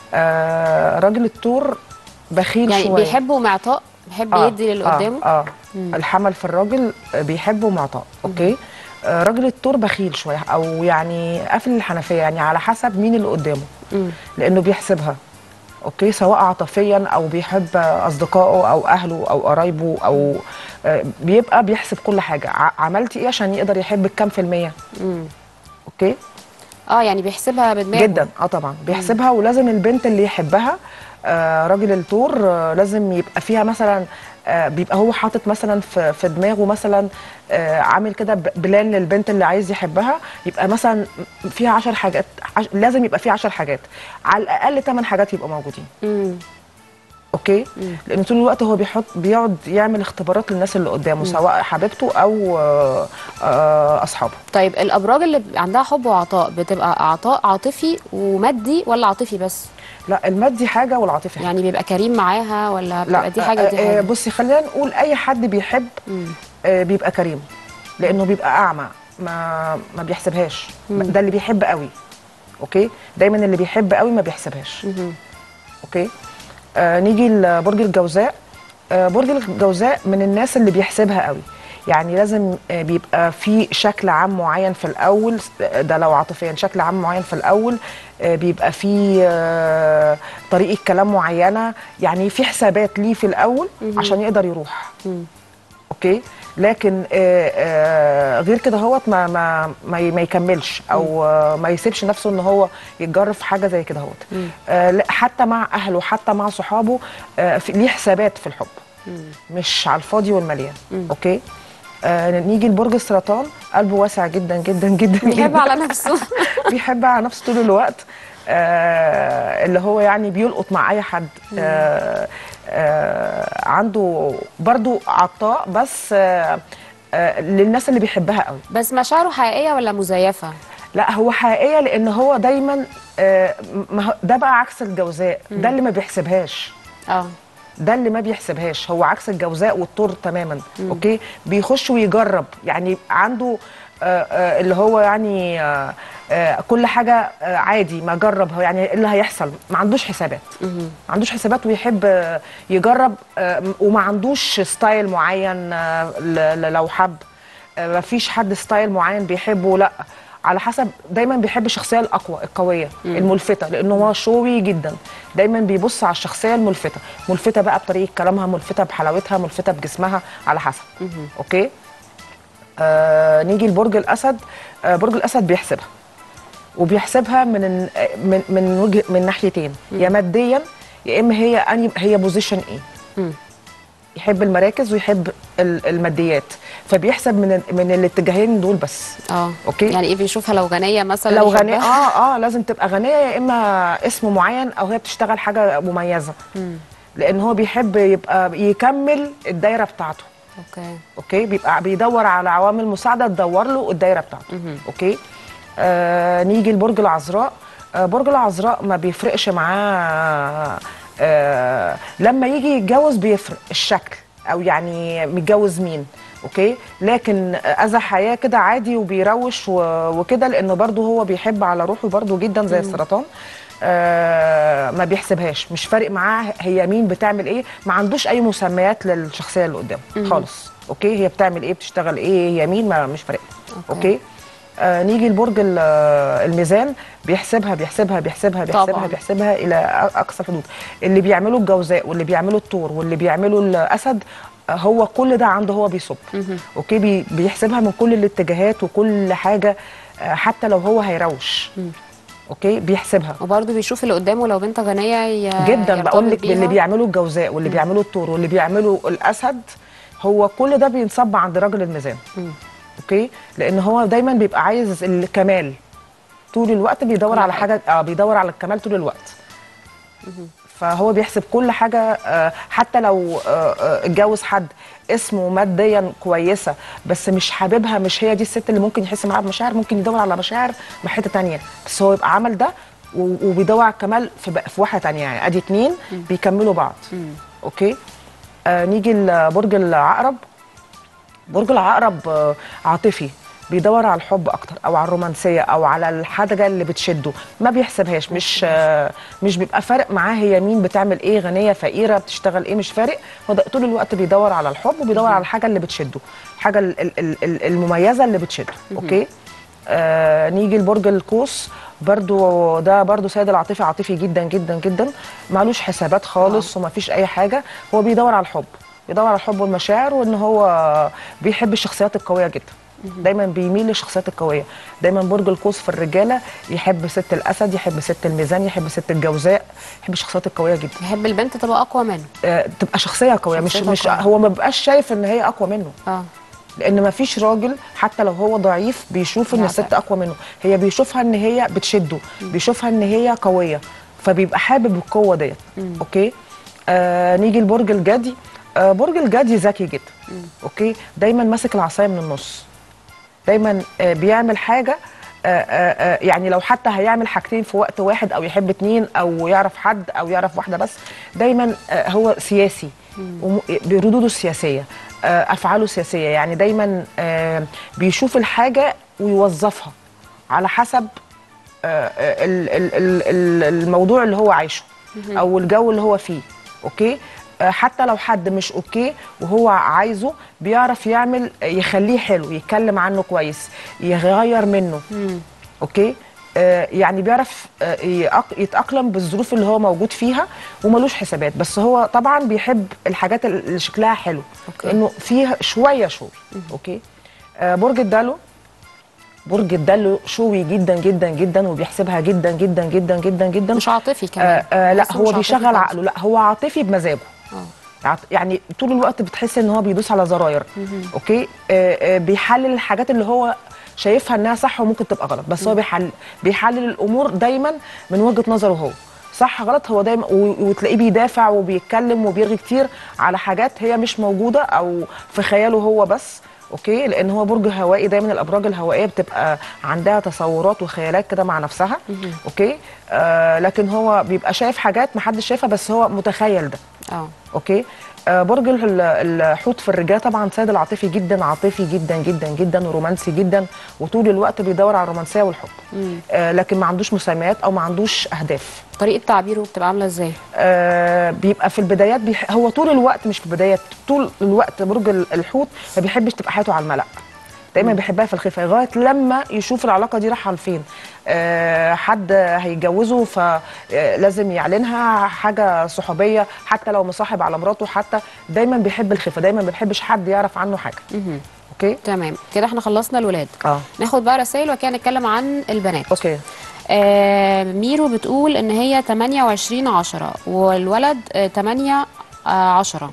آه راجل التور بخيل يعني شويه بيحب ومعطاء بيحب يدي للي قدامه اه, آه. الحمل في الراجل بيحب ومعطاء اوكي آه راجل التور بخيل شويه او يعني قافل الحنفيه يعني على حسب مين اللي قدامه مم. لانه بيحسبها اوكي سواء عاطفيا او بيحب اصدقائه او اهله او قرايبه او آه بيبقى بيحسب كل حاجه ع- عملتي ايه عشان يقدر يحبك كام في الميه مم. اوكي اه يعني بيحسبها بدماغه جدا اه طبعا بيحسبها ولازم البنت اللي يحبها آه راجل التور آه لازم يبقى فيها مثلا آه بيبقى هو حاطط مثلا في, في دماغه مثلا آه عامل كده ب- بلان للبنت اللي عايز يحبها يبقى مثلا فيها عشر حاجات عش لازم يبقى فيها عشر حاجات على الاقل ثمان حاجات يبقوا موجودين مم. اوكي لان طول الوقت هو بيحط بيقعد يعمل اختبارات للناس اللي قدامه سواء حبيبته او آه آه اصحابه طيب الابراج اللي عندها حب وعطاء بتبقى عطاء عاطفي ومادي ولا عاطفي بس لا المادي حاجه والعاطفي حاجه يعني بيبقى كريم معاها ولا بيبقى لا دي حاجه ودي آه، آه، حاجه بصي خلينا نقول اي حد بيحب مم. آه، بيبقى كريم لانه بيبقى اعمى ما ما بيحسبهاش ده اللي بيحب قوي اوكي دايما اللي بيحب قوي ما بيحسبهاش مهم. اوكي آه نيجي لبرج الجوزاء آه برج الجوزاء من الناس اللي بيحسبها قوي يعني لازم آه بيبقى في شكل عام معين في الاول آه، ده لو عاطفيا شكل عام معين في الاول آه بيبقى في آه طريقه كلام معينه يعني في حسابات ليه في الاول عشان يقدر يروح مم. اوكي لكن آه آه غير كده هوت ما ما ما, ي- ما يكملش او آه ما يسيبش نفسه ان هو يتجرب في حاجه زي كده هوت آه لا، حتى مع اهله حتى مع صحابه آه في ليه حسابات في الحب مش على الفاضي والمليان اوكي آه نيجي لبرج السرطان قلبه واسع جدا جدا جدا بيحب جدا. على نفسه بيحب على نفسه طول الوقت آه اللي هو يعني بيلقط مع اي حد آه آه عنده برضو عطاء بس آه آه للناس اللي بيحبها قوي بس مشاعره حقيقيه ولا مزيفه لا هو حقيقيه لان هو دايما آه ما هو- ده بقى عكس الجوزاء ده اللي ما بيحسبهاش اه ده اللي ما بيحسبهاش هو عكس الجوزاء والطور تماما اوكي بيخش ويجرب يعني عنده آه آه اللي هو يعني آه آه كل حاجه آه عادي ما جرب هو يعني إيه اللي هيحصل ما عندوش حسابات ما عندوش حسابات ويحب آه يجرب آه وما عندوش ستايل معين آه ل- ل- لو حب آه ما فيش حد ستايل معين بيحبه لا على حسب دايما بيحب الشخصيه الاقوى القويه الملفته لانه هو شوي جدا دايما بيبص على الشخصيه الملفته ملفته بقى بطريقه كلامها ملفته بحلاوتها ملفته بجسمها على حسب اوكي آه نيجي لبرج الاسد آه برج الاسد بيحسبها وبيحسبها من ال- من من وجه من ناحيتين يا ماديا يا اما هي اني هي بوزيشن ايه مم. يحب المراكز ويحب ال- الماديات فبيحسب من ال- من الاتجاهين دول بس اه أوكي. يعني ايه بيشوفها لو غنيه مثلا لو غنية يحبها؟ اه اه لازم تبقى غنية يا اما اسم معين او هي بتشتغل حاجة مميزة لان هو بيحب يبقى يكمل الدايرة بتاعته اوكي اوكي بيبقى بيدور على عوامل مساعدة تدور له الدايرة بتاعته اوكي آه نيجي لبرج العذراء آه برج العذراء ما بيفرقش معاه آه لما يجي يتجوز بيفرق الشكل او يعني متجوز مين اوكي لكن اذى حياه كده عادي وبيروش و- وكده لانه برضه هو بيحب على روحه برضه جدا زي السرطان آه ما بيحسبهاش مش فارق معاه هي مين بتعمل ايه ما عندوش اي مسميات للشخصيه اللي قدامه خالص اوكي هي بتعمل ايه بتشتغل ايه هي مين ما مش فارق أوكي. اوكي, أوكي؟ آه نيجي لبرج ال- آه، الميزان بيحسبها بيحسبها بيحسبها بيحسبها طبعاً. بيحسبها الى أ- اقصى الحدود اللي بيعملوا الجوزاء واللي بيعملوا الطور واللي بيعملوا الاسد آه، هو كل ده عنده هو بيصب اوكي بي بيحسبها من كل الاتجاهات وكل حاجه آه، حتى لو هو هيروش اوكي بيحسبها وبرضه بيشوف اللي قدامه لو بنت غنيه ي- جدا يرتبط بقول لك بيها. اللي بيعملوا الجوزاء واللي بيعملوا الطور واللي بيعملوا الاسد هو كل ده بينصب عند راجل الميزان اوكي لان هو دايما بيبقى عايز الكمال طول الوقت بيدور كل على حاجة. حاجه اه بيدور على الكمال طول الوقت فهو بيحسب كل حاجه آه، حتى لو آه، آه، اتجوز حد اسمه ماديا كويسه بس مش حاببها مش هي دي الست اللي ممكن يحس معاها بمشاعر ممكن يدور على مشاعر من حته تانية بس هو يبقى عمل ده و- وبيدور على الكمال في بق- في واحده تانية يعني ادي اتنين بيكملوا بعض اوكي آه نيجي لبرج العقرب برج العقرب آه، عاطفي بيدور على الحب اكتر او على الرومانسيه او على الحاجه اللي بتشده ما بيحسبهاش مش آه، مش بيبقى فارق معاه هي مين بتعمل ايه غنيه فقيره بتشتغل ايه مش فارق هو ده طول الوقت بيدور على الحب وبيدور على الحاجه اللي بتشده الحاجه ال- ال- ال- ال- المميزه اللي بتشده اوكي آه نيجي لبرج القوس برضو ده برضو سيد العاطفي عاطفي جدا جدا جدا معلوش حسابات خالص وما فيش اي حاجه هو بيدور على الحب بيدور على الحب والمشاعر وان هو بيحب الشخصيات القويه جدا دايما بيميل للشخصيات القويه دايما برج القوس في الرجاله يحب ست الاسد يحب ست الميزان يحب ست الجوزاء يحب الشخصيات القويه جدا يحب البنت تبقى اقوى منه آه تبقى شخصيه قويه مش شخصيتها مش قوية. هو ما بيبقاش شايف ان هي اقوى منه اه لان ما فيش راجل حتى لو هو ضعيف بيشوف ان لا الست فعلا. اقوى منه هي بيشوفها ان هي بتشده بيشوفها ان هي قويه فبيبقى حابب القوه ديت اوكي آه نيجي لبرج الجدي آه برج الجدي ذكي جدا اوكي دايما ماسك العصايه من النص دايما آه بيعمل حاجه آه آه آه يعني لو حتى هيعمل حاجتين في وقت واحد او يحب اتنين او يعرف حد او يعرف واحده بس دايما آه هو سياسي وم- بردوده السياسيه آه افعاله سياسيه يعني دايما آه بيشوف الحاجه ويوظفها على حسب آه، آه، ال- ال- ال- ال- الموضوع اللي هو عايشه او الجو اللي هو فيه اوكي آه، حتى لو حد مش اوكي وهو عايزه بيعرف يعمل يخليه حلو يتكلم عنه كويس يغير منه اوكي آه، يعني بيعرف آه، يأق- يتأقلم بالظروف اللي هو موجود فيها وملوش حسابات بس هو طبعا بيحب الحاجات اللي شكلها حلو أوكي. لانه فيها شويه شوي اوكي آه، برج الدلو برج الدلو شوي جدا جدا جدا وبيحسبها جدا جدا جدا جدا جدا مش عاطفي كمان آه آه لا بحسه هو مش عاطفي بيشغل خالص. عقله لا هو عاطفي بمزاجه اه عط- يعني طول الوقت بتحس ان هو بيدوس على زراير اوكي آه آه بيحلل الحاجات اللي هو شايفها انها صح وممكن تبقى غلط بس هو بيحل بيحلل الامور دايما من وجهه نظره هو صح غلط هو دايما و- وتلاقيه بيدافع وبيتكلم وبيرغي كتير على حاجات هي مش موجوده او في خياله هو بس اوكي لان هو برج هوائي دايما الابراج الهوائيه بتبقى عندها تصورات وخيالات كده مع نفسها اوكي آه لكن هو بيبقى شايف حاجات محدش شايفها بس هو متخيل ده اه اوكي آه برج ال- الحوت في الرجاله طبعا سيد العاطفي جدا عاطفي جدا جدا جدا ورومانسي جدا وطول الوقت بيدور على الرومانسيه والحب آه لكن ما عندوش مسميات او ما عندوش اهداف طريقه تعبيره بتبقى عامله ازاي آه بيبقى في البدايات بيح... هو طول الوقت مش في البدايات طول الوقت برج ال- الحوت ما بيحبش تبقى حياته على الملأ دايما بيحبها في الخفه لغايه لما يشوف العلاقه دي رايحه لفين آه حد هيتجوزه فلازم يعلنها حاجه صحوبيه حتى لو مصاحب على مراته حتى دايما بيحب الخفه دايما ما بيحبش حد يعرف عنه حاجه اوكي تمام كده احنا خلصنا الولاد اه ناخد بقى رسائل وكده نتكلم عن البنات اوكي آه ميرو بتقول ان هي 28 10 والولد آه 8 آه 10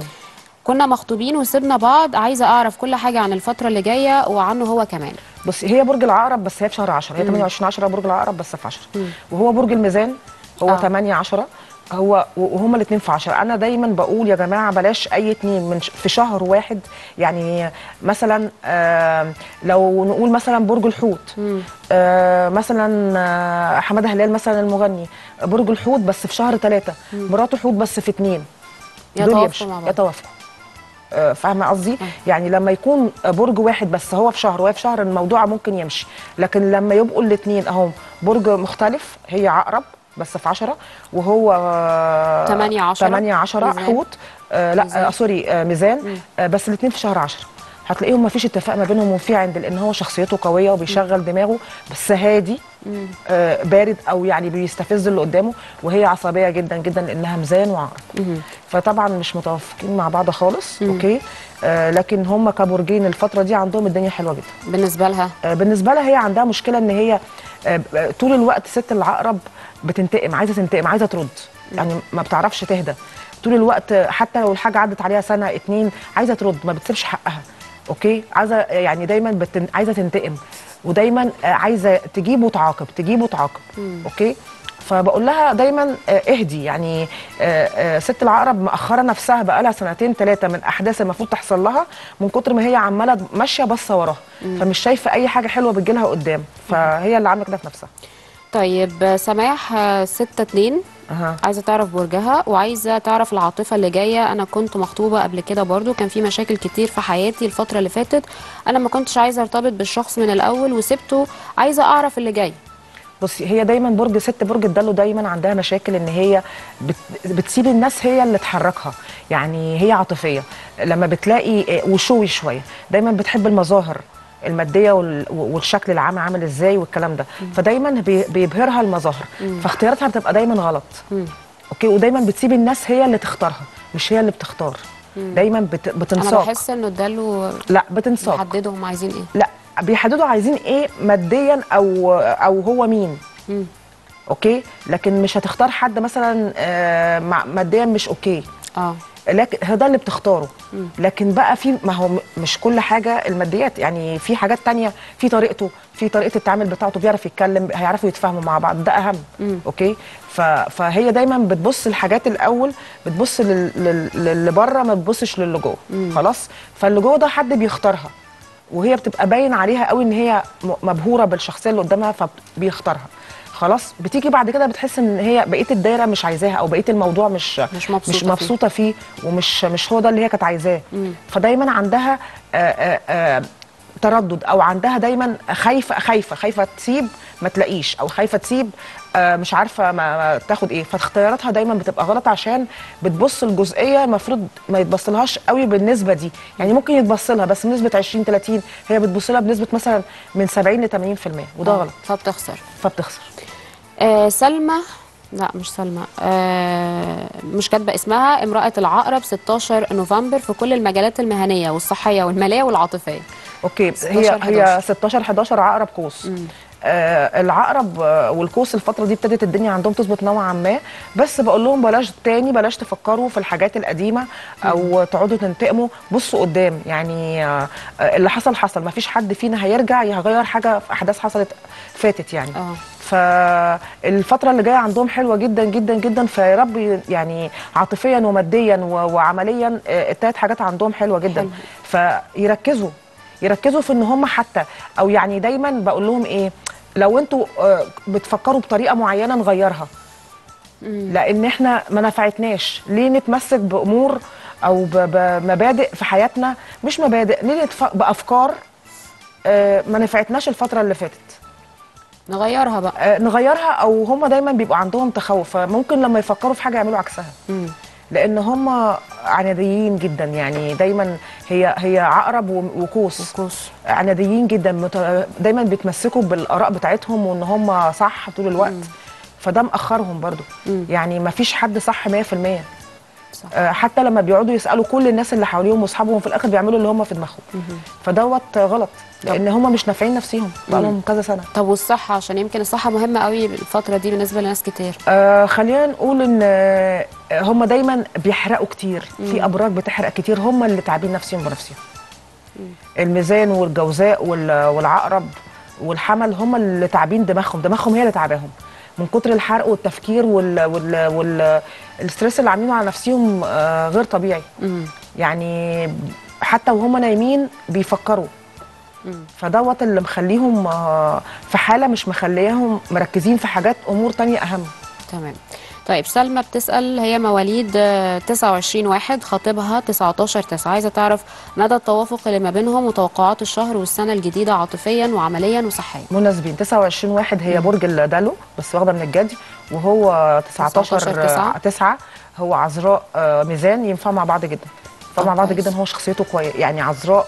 كنا مخطوبين وسيبنا بعض عايزه اعرف كل حاجه عن الفتره اللي جايه وعنه هو كمان بص هي برج العقرب بس هي في شهر 10 هي 28 10 برج العقرب بس في 10 وهو برج الميزان هو آه. 8 10 هو وهما الاثنين في 10 انا دايما بقول يا جماعه بلاش اي اتنين من ش- في شهر واحد يعني مثلا آه لو نقول مثلا برج الحوت آه مثلا آه حماده هلال مثلا المغني برج الحوت بس في شهر ثلاثة مراته حوت بس في اتنين دول يتوافقوا يمشوا. مع بعض. يتوافقوا آه، فاهمه قصدي يعني لما يكون برج واحد بس هو في شهر وهي في شهر الموضوع ممكن يمشي لكن لما يبقوا الاثنين اهو برج مختلف هي عقرب بس في 10 وهو 8 10 8 10 ميزان. حوت آه لا ميزان. آه سوري آه ميزان آه بس الاثنين في شهر 10 هتلاقيهم ما فيش اتفاق ما بينهم وفي عند لان هو شخصيته قويه وبيشغل دماغه بس هادي آه بارد او يعني بيستفز اللي قدامه وهي عصبيه جدا جدا لانها ميزان وعقرب فطبعا مش متوافقين مع بعض خالص اوكي آه لكن هم كبرجين الفتره دي عندهم الدنيا حلوه جدا بالنسبه لها آه، بالنسبه لها هي عندها مشكله ان هي آه، ب- طول الوقت ست العقرب بتنتقم عايزه تنتقم عايزه ترد يعني ما بتعرفش تهدى طول الوقت آه، حتى لو الحاجه عدت عليها سنه اتنين عايزه ترد ما بتسيبش حقها اوكي عايزه يعني دايما بتن... عايزه تنتقم ودايما آه، عايزه تجيب وتعاقب تجيب وتعاقب اوكي فبقول لها دايما آه، اهدي يعني آه، آه، ست العقرب مأخره نفسها بقالها سنتين ثلاثه من احداث المفروض تحصل لها من كتر ما هي عماله ماشيه باصه وراها فمش شايفه اي حاجه حلوه بتجيلها قدام فهي اللي عامله كده في نفسها طيب سماح آه، ستة اتنين أها. عايزه تعرف برجها وعايزه تعرف العاطفه اللي جايه انا كنت مخطوبه قبل كده برضو كان في مشاكل كتير في حياتي الفتره اللي فاتت انا ما كنتش عايزه ارتبط بالشخص من الاول وسبته عايزه اعرف اللي جاي بصي هي دايما برج ست برج الدلو دايما عندها مشاكل ان هي بت بتسيب الناس هي اللي تحركها يعني هي عاطفيه لما بتلاقي آه، وشوي شويه دايما بتحب المظاهر الماديه وال- والشكل العام عامل ازاي والكلام ده فدايما بي- بيبهرها المظاهر فاختياراتها بتبقى دايما غلط اوكي ودايما بتسيب الناس هي اللي تختارها مش هي اللي بتختار دايما بت انا بتنساق بحس انه اداله لا بتنساق يحددوا هم عايزين ايه لا بيحددوا عايزين ايه ماديا او او هو مين اوكي لكن مش هتختار حد مثلا آه، مع- ماديا مش اوكي اه لكن هو ده اللي بتختاره لكن بقى في ما هو م- مش كل حاجه الماديات يعني في حاجات تانية في طريقته في طريقه التعامل بتاعته بيعرف يتكلم هيعرفوا يتفاهموا مع بعض ده اهم اوكي ف... فهي دايما بتبص الحاجات الاول بتبص لل... لل... للي بره ما بتبصش للي جوه خلاص فاللي جوه ده حد بيختارها وهي بتبقى باين عليها قوي ان هي م- مبهوره بالشخصيه اللي قدامها فبيختارها خلاص بتيجي بعد كده بتحس ان هي بقيه الدايره مش عايزاها او بقيه الموضوع مش مش مبسوطة مش فيه. مبسوطه فيه ومش مش هو ده اللي هي كانت عايزاه فدايما عندها آه، آه، آه، تردد او عندها دايما خايفه خايفه خايفه تسيب ما تلاقيش او خايفه تسيب آه، مش عارفه ما ما تاخد ايه فاختياراتها دايما بتبقى غلط عشان بتبص الجزئيه المفروض ما يتبصلهاش قوي بالنسبه دي يعني ممكن يتبص لها بس بنسبه 20 30 هي بتبص لها بنسبه مثلا من 70 ل 80% وده آه، غلط فبتخسر فبتخسر آه سلمى لا مش سلمى آه مش كاتبه اسمها امراه العقرب 16 نوفمبر في كل المجالات المهنيه والصحيه والماليه والعاطفيه اوكي 16 هي 11. هي 16 11 عقرب قوس آه العقرب آه، والقوس الفتره دي ابتدت الدنيا عندهم تظبط نوعا ما بس بقول لهم بلاش تاني بلاش تفكروا في الحاجات القديمه او تقعدوا تنتقموا بصوا قدام يعني آه آه، اللي حصل حصل ما فيش حد فينا هيرجع يغير حاجه في احداث حصلت فاتت يعني اه فالفترة اللي جاية عندهم حلوة جدا جدا جدا فيا رب يعني عاطفيا وماديا و- وعمليا آه، التلات حاجات عندهم حلوة جدا فيركزوا يركزوا في ان هم حتى او يعني دايما بقول لهم ايه لو انتوا آه، بتفكروا بطريقة معينة نغيرها لان احنا ما نفعتناش ليه نتمسك بامور او ب- بمبادئ في حياتنا مش مبادئ ليه نتف- بافكار آه، ما نفعتناش الفترة اللي فاتت نغيرها بقى آه، نغيرها او هم دايما بيبقوا عندهم تخوف فممكن لما يفكروا في حاجه يعملوا عكسها لان هم عناديين جدا يعني دايما هي هي عقرب و- وقوس كوس عناديين جدا مت- دايما بيتمسكوا بالاراء بتاعتهم وان هم صح طول الوقت فده مأخرهم برضو يعني ما فيش حد صح 100% صح. آه، حتى لما بيقعدوا يسالوا كل الناس اللي حواليهم واصحابهم في الاخر بيعملوا اللي هم في دماغهم فدوت غلط لان هم مش نافعين نفسيهم بقالهم كذا سنه طب والصحه عشان يمكن الصحه مهمه قوي الفتره دي بالنسبه لناس كتير آه خلينا نقول ان آه، هم دايما بيحرقوا كتير في ابراج بتحرق كتير هم اللي تعبين نفسهم بنفسهم الميزان والجوزاء وال- والعقرب والحمل هم اللي تعبين دماغهم دماغهم هي اللي تعباهم من كتر الحرق والتفكير وال وال وال الستريس اللي عاملينه على نفسهم آه غير طبيعي يعني حتى وهم نايمين بيفكروا فدوت اللي مخليهم آه، في حاله مش مخليهم مركزين في حاجات امور تانية اهم تمام طيب سلمى بتسأل هي مواليد آه، 29 واحد خطيبها 19 9 عايزة تعرف مدى التوافق اللي ما بينهم وتوقعات الشهر والسنة الجديدة عاطفيا وعمليا وصحيا مناسبين 29 واحد هي برج الدلو بس واخده من الجدي وهو 19 19 تسعة. 9 هو عذراء آه، ميزان ينفعوا مع بعض جدا فمع آه، بعض كويس. جدا هو شخصيته كويس يعني عذراء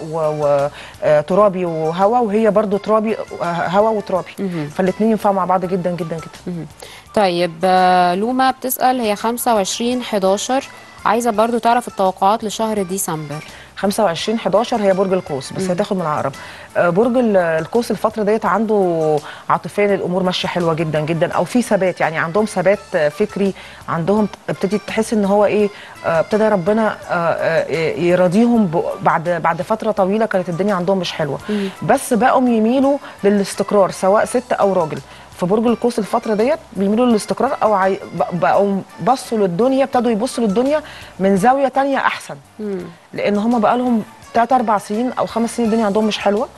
وترابي وهوا وهي برضو ترابي آه، هوا وترابي مهم. فالاثنين ينفعوا مع بعض جدا جدا جدا طيب آه، لوما بتسال هي 25 11 عايزه برضو تعرف التوقعات لشهر ديسمبر 25 11 هي برج القوس بس هتاخد من العقرب آه، برج ال- القوس الفتره ديت عنده عاطفيا الامور ماشيه حلوه جدا جدا او في ثبات يعني عندهم ثبات آه، فكري عندهم ابتدي تحس ان هو ايه آه، ابتدى ربنا آه، آه، يراضيهم ب- بعد بعد فتره طويله كانت الدنيا عندهم مش حلوه بس بقوا يميلوا للاستقرار سواء ست او راجل في برج القوس الفتره ديت بيميلوا للاستقرار او عاي... ب- بقوا بصوا للدنيا ابتدوا يبصوا للدنيا من زاويه تانية احسن لان هم بقى لهم 3 4 سنين او خمس سنين الدنيا عندهم مش حلوه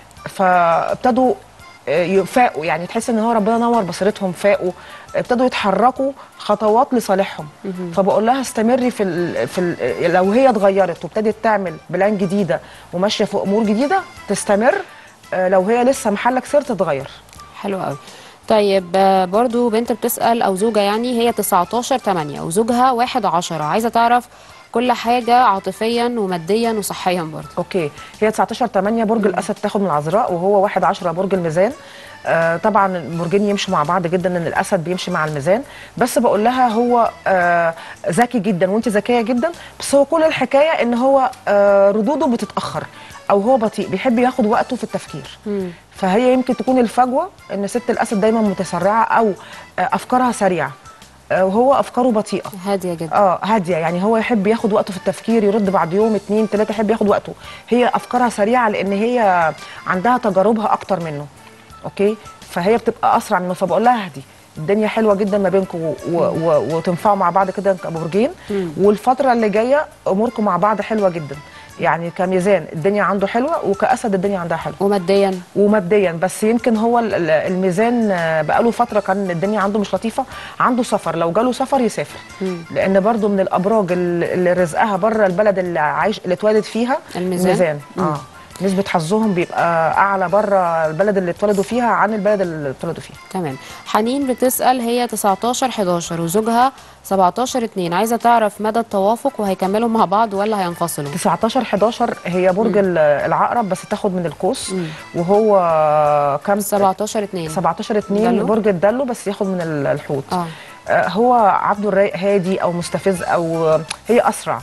فابتدوا آه، يفاقوا يعني تحس ان هو ربنا نور بصيرتهم فاقوا ابتدوا يتحركوا خطوات لصالحهم فبقول لها استمري في ال في ال لو هي اتغيرت وابتدت تعمل بلان جديده وماشيه في امور جديده تستمر آه، لو هي لسه محلك سر تتغير حلو قوي طيب آه، برضو بنت بتسال او زوجه يعني هي 19 8 وزوجها 1 10 عايزه تعرف كل حاجه عاطفيا وماديا وصحيا برضو اوكي هي 19 8 برج الاسد تاخد من العذراء وهو 1 10 برج الميزان آه طبعا البرجين يمشوا مع بعض جدا ان الاسد بيمشي مع الميزان بس بقول لها هو آه ذكي جدا وانت ذكيه جدا بس هو كل الحكايه ان هو آه ردوده بتتاخر او هو بطيء بيحب ياخد وقته في التفكير فهي يمكن تكون الفجوه ان ست الاسد دايما متسرعه او آه افكارها سريعه آه وهو افكاره بطيئه هاديه جدا اه هاديه يعني هو يحب ياخد وقته في التفكير يرد بعد يوم اتنين تلاته يحب ياخد وقته هي افكارها سريعه لان هي عندها تجاربها اكتر منه اوكي فهي بتبقى اسرع منه فبقول لها اهدي الدنيا حلوه جدا ما بينكم و- و- وتنفعوا مع بعض كده كبرجين والفتره اللي جايه اموركم مع بعض حلوه جدا يعني كميزان الدنيا عنده حلوه وكاسد الدنيا عندها حلوه وماديا وماديا بس يمكن هو ال- ال- الميزان آه، بقاله فتره كان الدنيا عنده مش لطيفه عنده سفر لو جاله سفر يسافر لان برضو من الابراج ال- اللي رزقها بره البلد اللي عايش اللي اتولد فيها الميزان؟ الميزان اه نسبة حظهم بيبقى أعلى بره البلد اللي اتولدوا فيها عن البلد اللي اتولدوا فيها تمام حنين بتسال هي 19 11 وزوجها 17 2 عايزه تعرف مدى التوافق وهيكملوا مع بعض ولا هينفصلوا 19 11 هي برج ال- العقرب بس تاخد من القوس وهو كام 17 2 17 2 دلو؟ برج الدلو بس ياخد من ال- الحوت اه آه، هو عبده الرايق هادي او مستفز او هي اسرع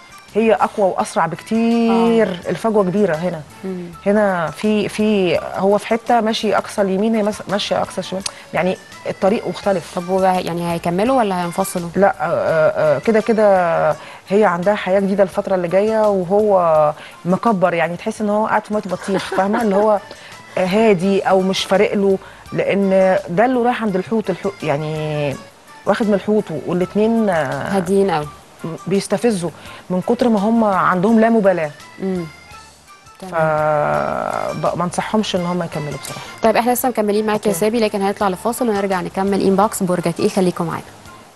هي اقوى واسرع بكتير آه. الفجوه كبيره هنا مم. هنا في في هو في حته ماشي اقصى اليمين هي مس- ماشيه اقصى الشمال يعني الطريق مختلف طب هو يعني هيكملوا ولا هينفصلوا لا آه، آه، كده كده هي عندها حياه جديده الفتره اللي جايه وهو مكبر يعني تحس ان هو قاعد في ميه بطيخ فاهمه اللي هو هادي او مش فارق له لان ده اللي رايح عند الحوت الحوت يعني واخد من الحوت والاثنين هاديين قوي بيستفزوا من كتر ما هم عندهم لا مبالاه امم فما انصحهمش ان هم يكملوا بصراحه طيب احنا لسه مكملين معاك يا سابي لكن هنطلع لفاصل ونرجع نكمل انبوكس برجك ايه خليكم معانا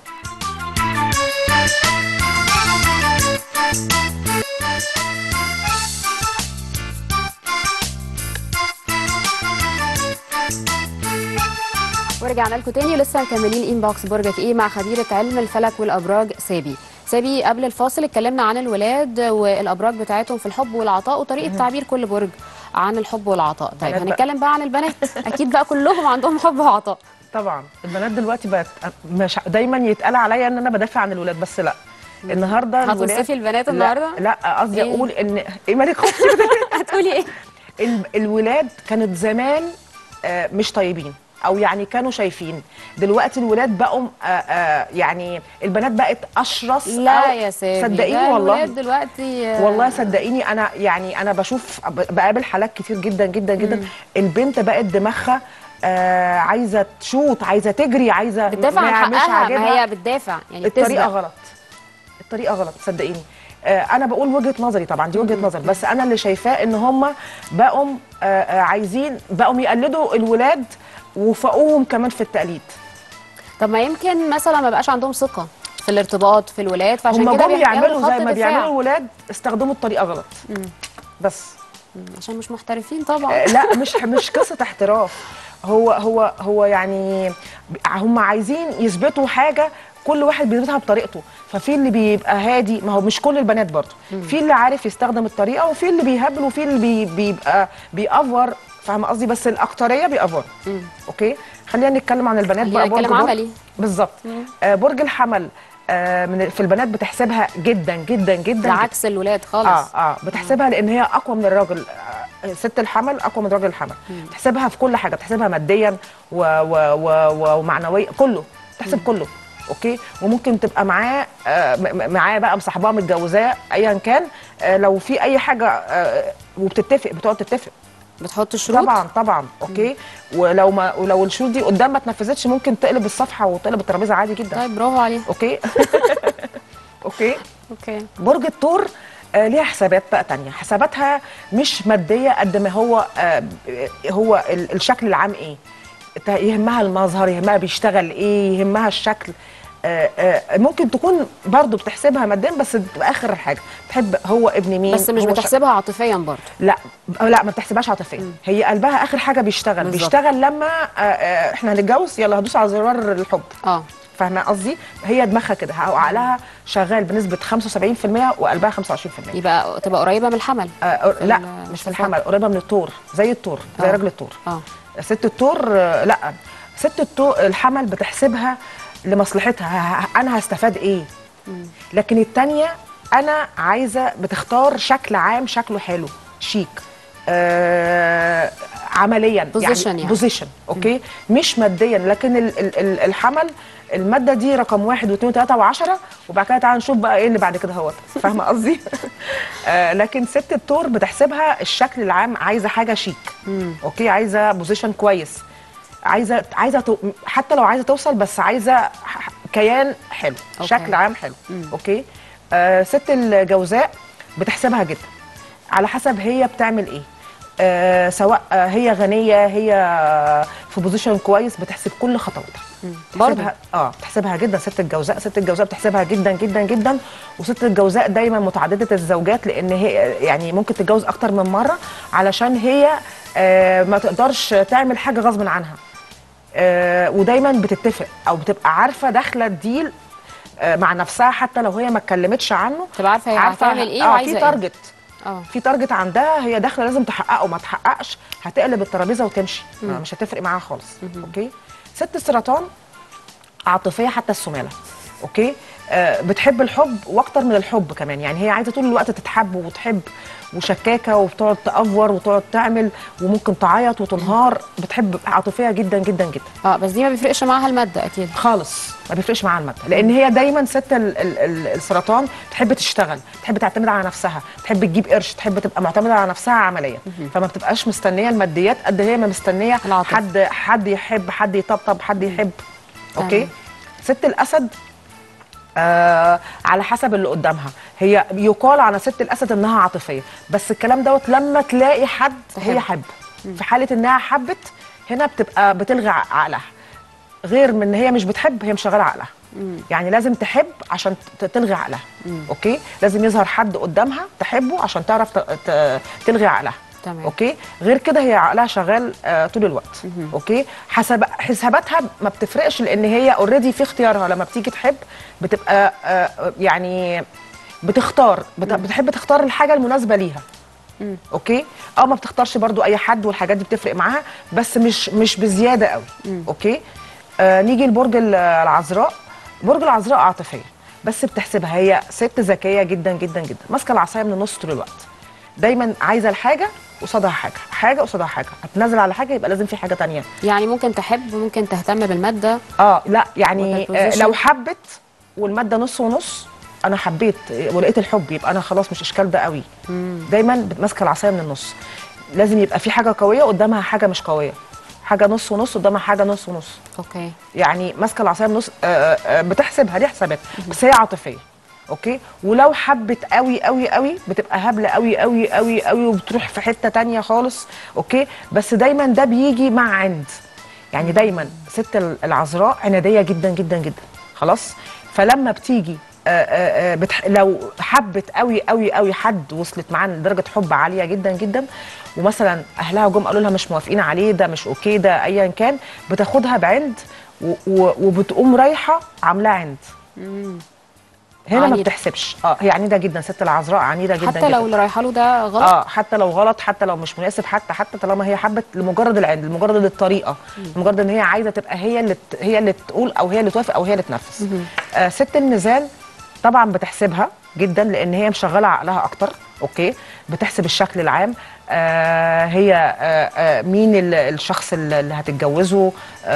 ورجعنا لكم تاني ولسه مكملين انبوكس برجك ايه مع خبيره علم الفلك والابراج سابي سابي قبل الفاصل اتكلمنا عن الولاد والابراج بتاعتهم في الحب والعطاء وطريقه تعبير كل برج عن الحب والعطاء طيب البنات بقى. هنتكلم بقى عن البنات اكيد بقى كلهم عندهم حب وعطاء طبعا البنات دلوقتي بقت مش دايما يتقال عليا ان انا بدافع عن الولاد بس لا النهارده الولاد هتوصفي البنات لا- النهارده؟ لا قصدي إيه؟ اقول ان ايه مالك خفتي كده؟ هتقولي ايه ال- الولاد كانت زمان آه، مش طيبين او يعني كانوا شايفين دلوقتي الولاد بقوا آه، آه، يعني البنات بقت اشرس لا أو- يا سامي صدقيني لا، والله الولاد دلوقتي آه، والله صدقيني انا يعني انا بشوف بقابل حالات كتير جدا جدا جدا البنت بقت دماغها آه عايزه تشوط عايزه تجري عايزه بتدافع ما عن يعملش حقها عاجبها. ما هي بتدافع يعني الطريقه بتسبق. غلط الطريقه غلط صدقيني آه انا بقول وجهه نظري طبعا دي وجهه نظر بس انا اللي شايفاه ان هم بقوا آه آه عايزين بقوا يقلدوا الولاد وفوقوهم كمان في التقليد طب ما يمكن مثلا ما بقاش عندهم ثقه في الارتباط في الولاد فعشان هم كده جم بيعملوا يعملوا خط زي ما دفاع. بيعملوا الولاد استخدموا الطريقه غلط بس مم، عشان مش محترفين طبعا آه، لا مش مش قصه احتراف هو هو هو يعني هم عايزين يثبتوا حاجه كل واحد بيظبطها بطريقته ففي اللي بيبقى هادي ما هو مش كل البنات برضه في اللي عارف يستخدم الطريقه وفي اللي بيهبل وفي اللي بي بيبقى بيأفور فاهمه قصدي بس الاكتريه بيأفور اوكي خلينا نتكلم عن البنات خلينا بقى برج نتكلم برج. عملي. بالظبط آه برج الحمل آه من في البنات بتحسبها جدا جدا جدا ده عكس الولاد خالص اه اه بتحسبها لان هي اقوى من الراجل آه ست الحمل اقوى من راجل الحمل بتحسبها في كل حاجه بتحسبها ماديا و و و و ومعنويا كله بتحسب كله اوكي وممكن تبقى معاه آه م- م- معاه بقى مصاحباه متجوزاه ايا كان آه لو في اي حاجه آه وبتتفق بتقعد تتفق بتحط شروط طبعا طبعا اوكي ولو ما ولو الشروط دي قدام ما اتنفذتش ممكن تقلب الصفحه وتقلب الترابيزه عادي جدا طيب برافو عليه اوكي اوكي اوكي برج الثور آه ليها حسابات بقى تانية حساباتها مش مادية قد ما هو آه هو ال- الشكل العام ايه ت- يهمها المظهر يهمها بيشتغل ايه يهمها الشكل آه آه ممكن تكون برضو بتحسبها ماديا بس تبقى اخر حاجه بتحب هو ابن مين بس مش هو ش- بتحسبها عاطفيا برضه لا لا ما بتحسبهاش عاطفيا هي قلبها اخر حاجه بيشتغل بالظبط. بيشتغل لما آه آه احنا هنتجوز يلا هدوس على زرار الحب اه فاهمه قصدي هي دماغها كده او عقلها شغال بنسبه 75% وقلبها 25% يبقى تبقى قريبه من الحمل آه في لا ال- مش في في الحمل قريبه من الطور زي الطور زي آه. راجل الطور اه ست الطور آه، لا ست الطور الحمل بتحسبها لمصلحتها ه- انا هستفاد ايه لكن التانية انا عايزه بتختار شكل عام شكله حلو شيك آه عمليا Position يعني. بوزيشن اوكي مش ماديا لكن ال ال ال الحمل الماده دي رقم واحد واثنين وثلاثه وعشرة وبعد كده تعالى نشوف بقى ايه اللي بعد كده هوت فاهمه قصدي؟ آه لكن ست التور بتحسبها الشكل العام عايزه حاجه شيك اوكي عايزه بوزيشن كويس عايزه عايزه تو... حتى لو عايزه توصل بس عايزه ح- كيان حلو أوكي. شكل عام حلو اوكي آه ست الجوزاء بتحسبها جدا على حسب هي بتعمل ايه آه سواء آه هي غنيه هي في بوزيشن كويس بتحسب كل خطواتها برضه بتحسبها اه بتحسبها جدا ست الجوزاء ست الجوزاء بتحسبها جدا جدا جدا وست الجوزاء دايما متعدده الزوجات لان هي يعني ممكن تتجوز اكتر من مره علشان هي آه ما تقدرش تعمل حاجه غصب عنها آه ودايما بتتفق او بتبقى عارفه داخله الديل آه مع نفسها حتى لو هي ما اتكلمتش عنه تبقى عارفه هي هتعمل ايه اه وعايزه في ايه تارجت اه في تارجت عندها هي داخله لازم تحققه ما تحققش هتقلب الترابيزه وتمشي آه مش هتفرق معاها خالص اوكي ست السرطان عاطفيه حتى السماله اوكي آه بتحب الحب واكتر من الحب كمان يعني هي عايزه طول الوقت تتحب وتحب وشكاكه وبتقعد تأفور وتقعد تعمل وممكن تعيط وتنهار بتحب عاطفيه جدا جدا جدا اه بس دي ما بيفرقش معاها الماده اكيد خالص ما بيفرقش معاها الماده لان هي دايما ست ال ال ال السرطان تحب تشتغل تحب تعتمد على نفسها تحب تجيب قرش تحب تبقى معتمده على نفسها عمليا فما بتبقاش مستنيه الماديات قد هي ما مستنيه العاطفة. حد حد يحب حد يطبطب حد يحب اوكي تمام. ست الاسد آه على حسب اللي قدامها هي يقال على ست الاسد انها عاطفيه بس الكلام دوت لما تلاقي حد هي حب في حاله انها حبت هنا بتبقى بتلغي عقلها غير من ان هي مش بتحب هي مشغله عقلها يعني لازم تحب عشان ت- تلغي عقلها اوكي لازم يظهر حد قدامها تحبه عشان تعرف ت- ت- تلغي عقلها تمام. اوكي غير كده هي عقلها شغال آه طول الوقت اوكي حسب حساباتها ما بتفرقش لان هي اوريدي في اختيارها لما بتيجي تحب بتبقى آه يعني بتختار بت- بتحب تختار الحاجه المناسبه ليها اوكي اه ما بتختارش برضو اي حد والحاجات دي بتفرق معاها بس مش مش بزياده قوي اوكي آه نيجي لبرج ال- العذراء برج العذراء عاطفيه بس بتحسبها هي ست ذكيه جدا جدا جدا ماسكه العصايه من النص طول الوقت دايما عايزه الحاجه قصادها حاجه حاجه قصادها حاجه هتنزل على حاجه يبقى لازم في حاجه تانية يعني ممكن تحب ممكن تهتم بالماده اه لا يعني وتت آه position. لو حبت والماده نص ونص انا حبيت آه، ولقيت الحب يبقى انا خلاص مش اشكال ده قوي دايما ماسكه العصايه من النص لازم يبقى في حاجه قويه قدامها حاجه مش قويه حاجه نص ونص قدامها حاجه نص ونص اوكي يعني ماسكه العصايه من النص آه، آه، بتحسبها دي حسابات بس هي عاطفيه اوكي ولو حبت قوي قوي قوي بتبقى هبله قوي قوي قوي قوي وبتروح في حته تانية خالص اوكي بس دايما ده بيجي مع عند يعني دايما ست ال- العذراء عناديه جدا جدا جدا خلاص فلما بتيجي آه، آه، آه، بتح... لو حبت قوي قوي قوي حد وصلت معاه لدرجه حب عاليه جدا جدا ومثلا اهلها جم قالوا لها مش موافقين عليه ده مش اوكي ده ايا كان بتاخدها بعند و... و... وبتقوم رايحه عاملاه عند هنا ما عنيدة. بتحسبش اه هي عنيده جدا ست العذراء عنيده جدا حتى لو جداً. اللي رايحه له ده غلط اه حتى لو غلط حتى لو مش مناسب حتى حتى طالما هي حبت لمجرد العند لمجرد الطريقه لمجرد ان هي عايزه تبقى هي اللي ت- هي اللي تقول او هي اللي توافق او هي اللي تنفذ آه ست الميزان طبعا بتحسبها جدا لان هي مشغله عقلها اكتر اوكي بتحسب الشكل العام آه هي آه آه مين ال- الشخص اللي اللي هتتجوزه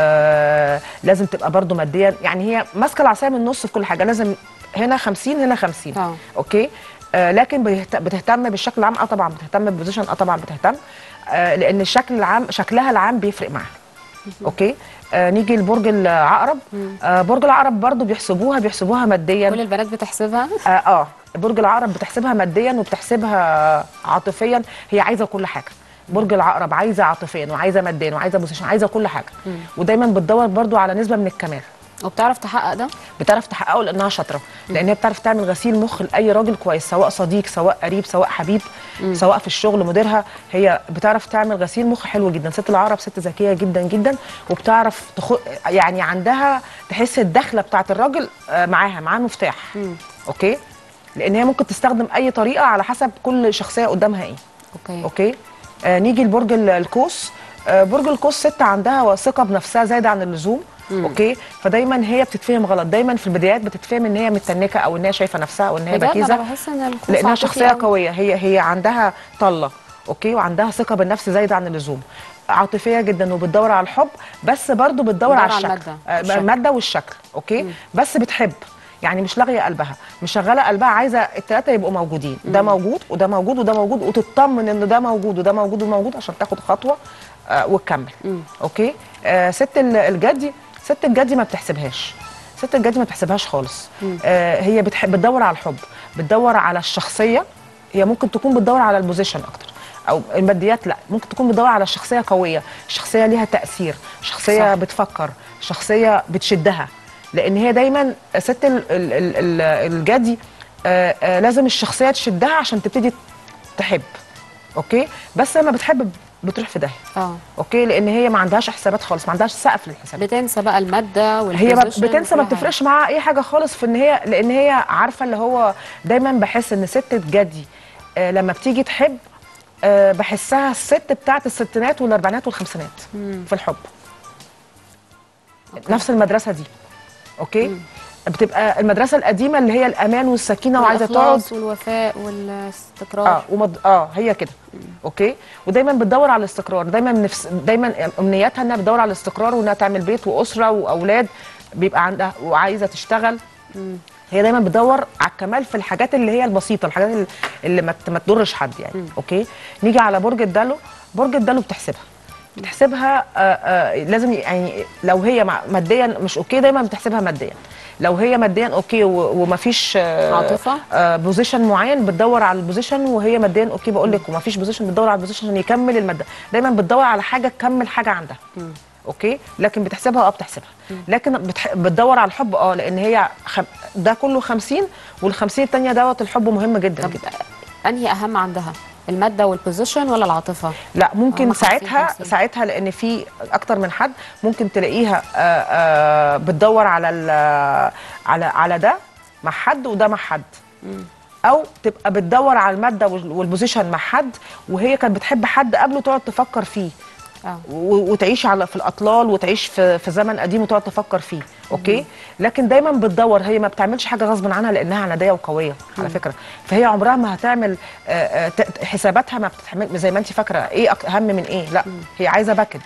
آه لازم تبقى برضو ماديا يعني هي ماسكه العصايه من النص في كل حاجه لازم هنا 50 هنا 50 آه. اوكي آه لكن بيهت- بتهتم بالشكل العام اه طبعا بتهتم بالبوزيشن اه طبعا بتهتم آه لان الشكل العام شكلها العام بيفرق معاها اوكي آه نيجي لبرج العقرب آه برج العقرب برضو بيحسبوها بيحسبوها ماديا كل البنات بتحسبها اه, آه برج العقرب بتحسبها ماديا وبتحسبها عاطفيا هي عايزه كل حاجه برج العقرب عايزه عاطفيا وعايزه ماديا وعايزه بوزيشن عايزه كل حاجه ودايما بتدور برضو على نسبه من الكمال وبتعرف تحقق ده بتعرف تحققه لانها شاطره لان هي بتعرف تعمل غسيل مخ لاي راجل كويس سواء صديق سواء قريب سواء حبيب سواء في الشغل مديرها هي بتعرف تعمل غسيل مخ حلو جدا ست العقرب ست ذكيه جدا جدا وبتعرف تخ... يعني عندها تحس الدخله بتاعت الراجل آه، معاها معاها مفتاح اوكي لان هي ممكن تستخدم اي طريقه على حسب كل شخصيه قدامها ايه اوكي اوكي آه نيجي لبرج ال- القوس آه برج القوس ست عندها ثقه بنفسها زايده عن اللزوم اوكي فدايما هي بتتفهم غلط دايما في البدايات بتتفهم ان هي متنكه او ان هي شايفه نفسها او ان هي بجد انا بكيزه بحس ان الخوف لانها عاطفي شخصيه أوي. قويه هي هي عندها طله اوكي وعندها ثقه بالنفس زايده عن اللزوم عاطفيه جدا وبتدور على الحب بس برضو بتدور بتدور على على الشكل المادة آه، والشكل. الماده والشكل اوكي بس بتحب يعني مش لاغيه قلبها مشغله قلبها عايزه الثلاثه يبقوا موجودين ده موجود وده موجود وده موجود وتطمن ان ده موجود وده موجود وده موجود عشان تاخد خطوه آه وتكمل اوكي آه ست ال- الجدي ست الجدي ما بتحسبهاش ست الجدي ما بتحسبهاش خالص آه هي بتحب بتدور على الحب بتدور على الشخصيه هي ممكن تكون بتدور على البوزيشن اكتر او الماديات لا ممكن تكون بتدور على شخصيه قويه شخصيه ليها تاثير شخصيه صح. صح. بتفكر شخصيه بتشدها لان هي دايما ست ال- ال- ال- ال- الجدي آه، آه، لازم الشخصيه تشدها عشان تبتدي تحب اوكي بس لما بتحب بتروح في داهيه اه اوكي لان هي ما عندهاش حسابات خالص ما عندهاش سقف للحسابات بتنسى بقى الماده هي ما والبوزيشن بتنسى ما وكل حاجة. بتفرقش معاها اي حاجه خالص في ان هي لان هي عارفه اللي هو دايما بحس ان ست جدي آه لما بتيجي تحب آه بحسها الست بتاعت الستينات والاربعينات والخمسينات في الحب نفس المدرسه دي اوكي بتبقى المدرسه القديمه اللي هي الامان والسكينه وعايزه تقعد والإخلاص والوفاء والاستقرار اه ومد... اه هي كده اوكي ودايما بتدور على الاستقرار دايما نفس دايما امنياتها انها بتدور على الاستقرار وانها تعمل بيت واسره واولاد بيبقى عندها وعايزه تشتغل هي دايما بتدور على الكمال في الحاجات اللي هي البسيطه الحاجات اللي, اللي ما ت- ما تضرش حد يعني اوكي نيجي على برج الدلو برج الدلو بتحسبها بتحسبها آه آه لازم يعني لو هي مع- ماديا مش اوكي دايما بتحسبها ماديا لو هي ماديا اوكي و- ومفيش آه عاطفة؟ آه بوزيشن معين بتدور على البوزيشن وهي ماديا اوكي بقول لك ومفيش بوزيشن بتدور على البوزيشن عشان يكمل الماده دايما بتدور على حاجه تكمل حاجه عندها اوكي لكن بتحسبها اه بتحسبها لكن بتح... بتدور على الحب اه لان هي خم... ده كله 50 وال50 الثانيه دوت الحب مهم جدا طب جدا انهي اهم عندها الماده والبوزيشن ولا العاطفه لا ممكن هم 50 ساعتها 50. ساعتها لان في اكتر من حد ممكن تلاقيها آه، آه، بتدور على ال- على على ده مع حد وده مع حد او تبقى بتدور على الماده وال- والبوزيشن مع حد وهي كانت بتحب حد قبله تقعد تفكر فيه اه و- وتعيش على في الاطلال وتعيش في في زمن قديم وتقعد تفكر فيه اوكي لكن دايما بتدور هي ما بتعملش حاجه غصب عنها لانها عناديه وقويه على فكره فهي عمرها ما هتعمل آه، آه، ت- حساباتها ما بتتعمل زي ما انت فاكره ايه أك- اهم من ايه لا هي عايزه باكج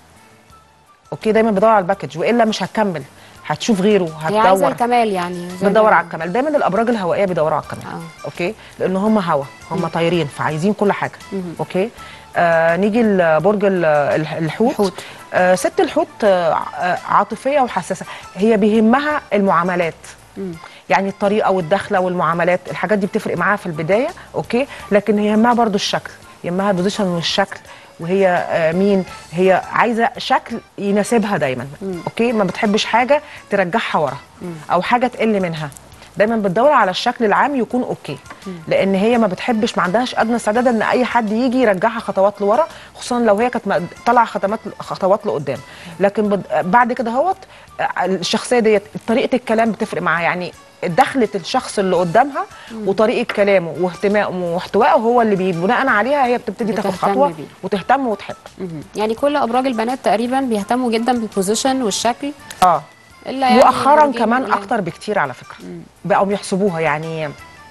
اوكي دايما بتدور على الباكج والا مش هتكمل هتشوف غيره هي عايزه هتدور الكمال يعني زي بتدور ما- على الكمال دايما الابراج الهوائيه بيدوروا على الكمال آه. اوكي لان هم هوا هم طايرين فعايزين كل حاجه اوكي آه نيجي لبرج ال- الح- الحوت الحوت. آه ست الحوت آه ع- عاطفيه وحساسه هي بيهمها المعاملات يعني الطريقه والدخله والمعاملات الحاجات دي بتفرق معاها في البدايه اوكي لكن هي يهمها برضو الشكل يهمها البوزيشن والشكل وهي آه مين هي عايزه شكل يناسبها دايما اوكي ما بتحبش حاجه ترجعها ورا او حاجه تقل منها دايما بتدور على الشكل العام يكون اوكي لان هي ما بتحبش ما عندهاش ادنى استعداد ان اي حد يجي يرجعها خطوات لورا خصوصا لو هي كانت م- طالعه خطوات خطوات لقدام لكن بد- بعد كده هوت آه، الشخصيه ديت طريقه الكلام بتفرق معاها يعني دخلة الشخص اللي قدامها وطريقه كلامه واهتمامه واحتوائه هو اللي بي- بناء عليها هي بتبتدي تاخد بتهتم خطوه بيه. وتهتم وتحب مهم. يعني كل ابراج البنات تقريبا بيهتموا جدا بالبوزيشن والشكل اه الا يعني مؤخرا برجين كمان قليل. اكتر بكتير على فكره بقوا يحسبوها يعني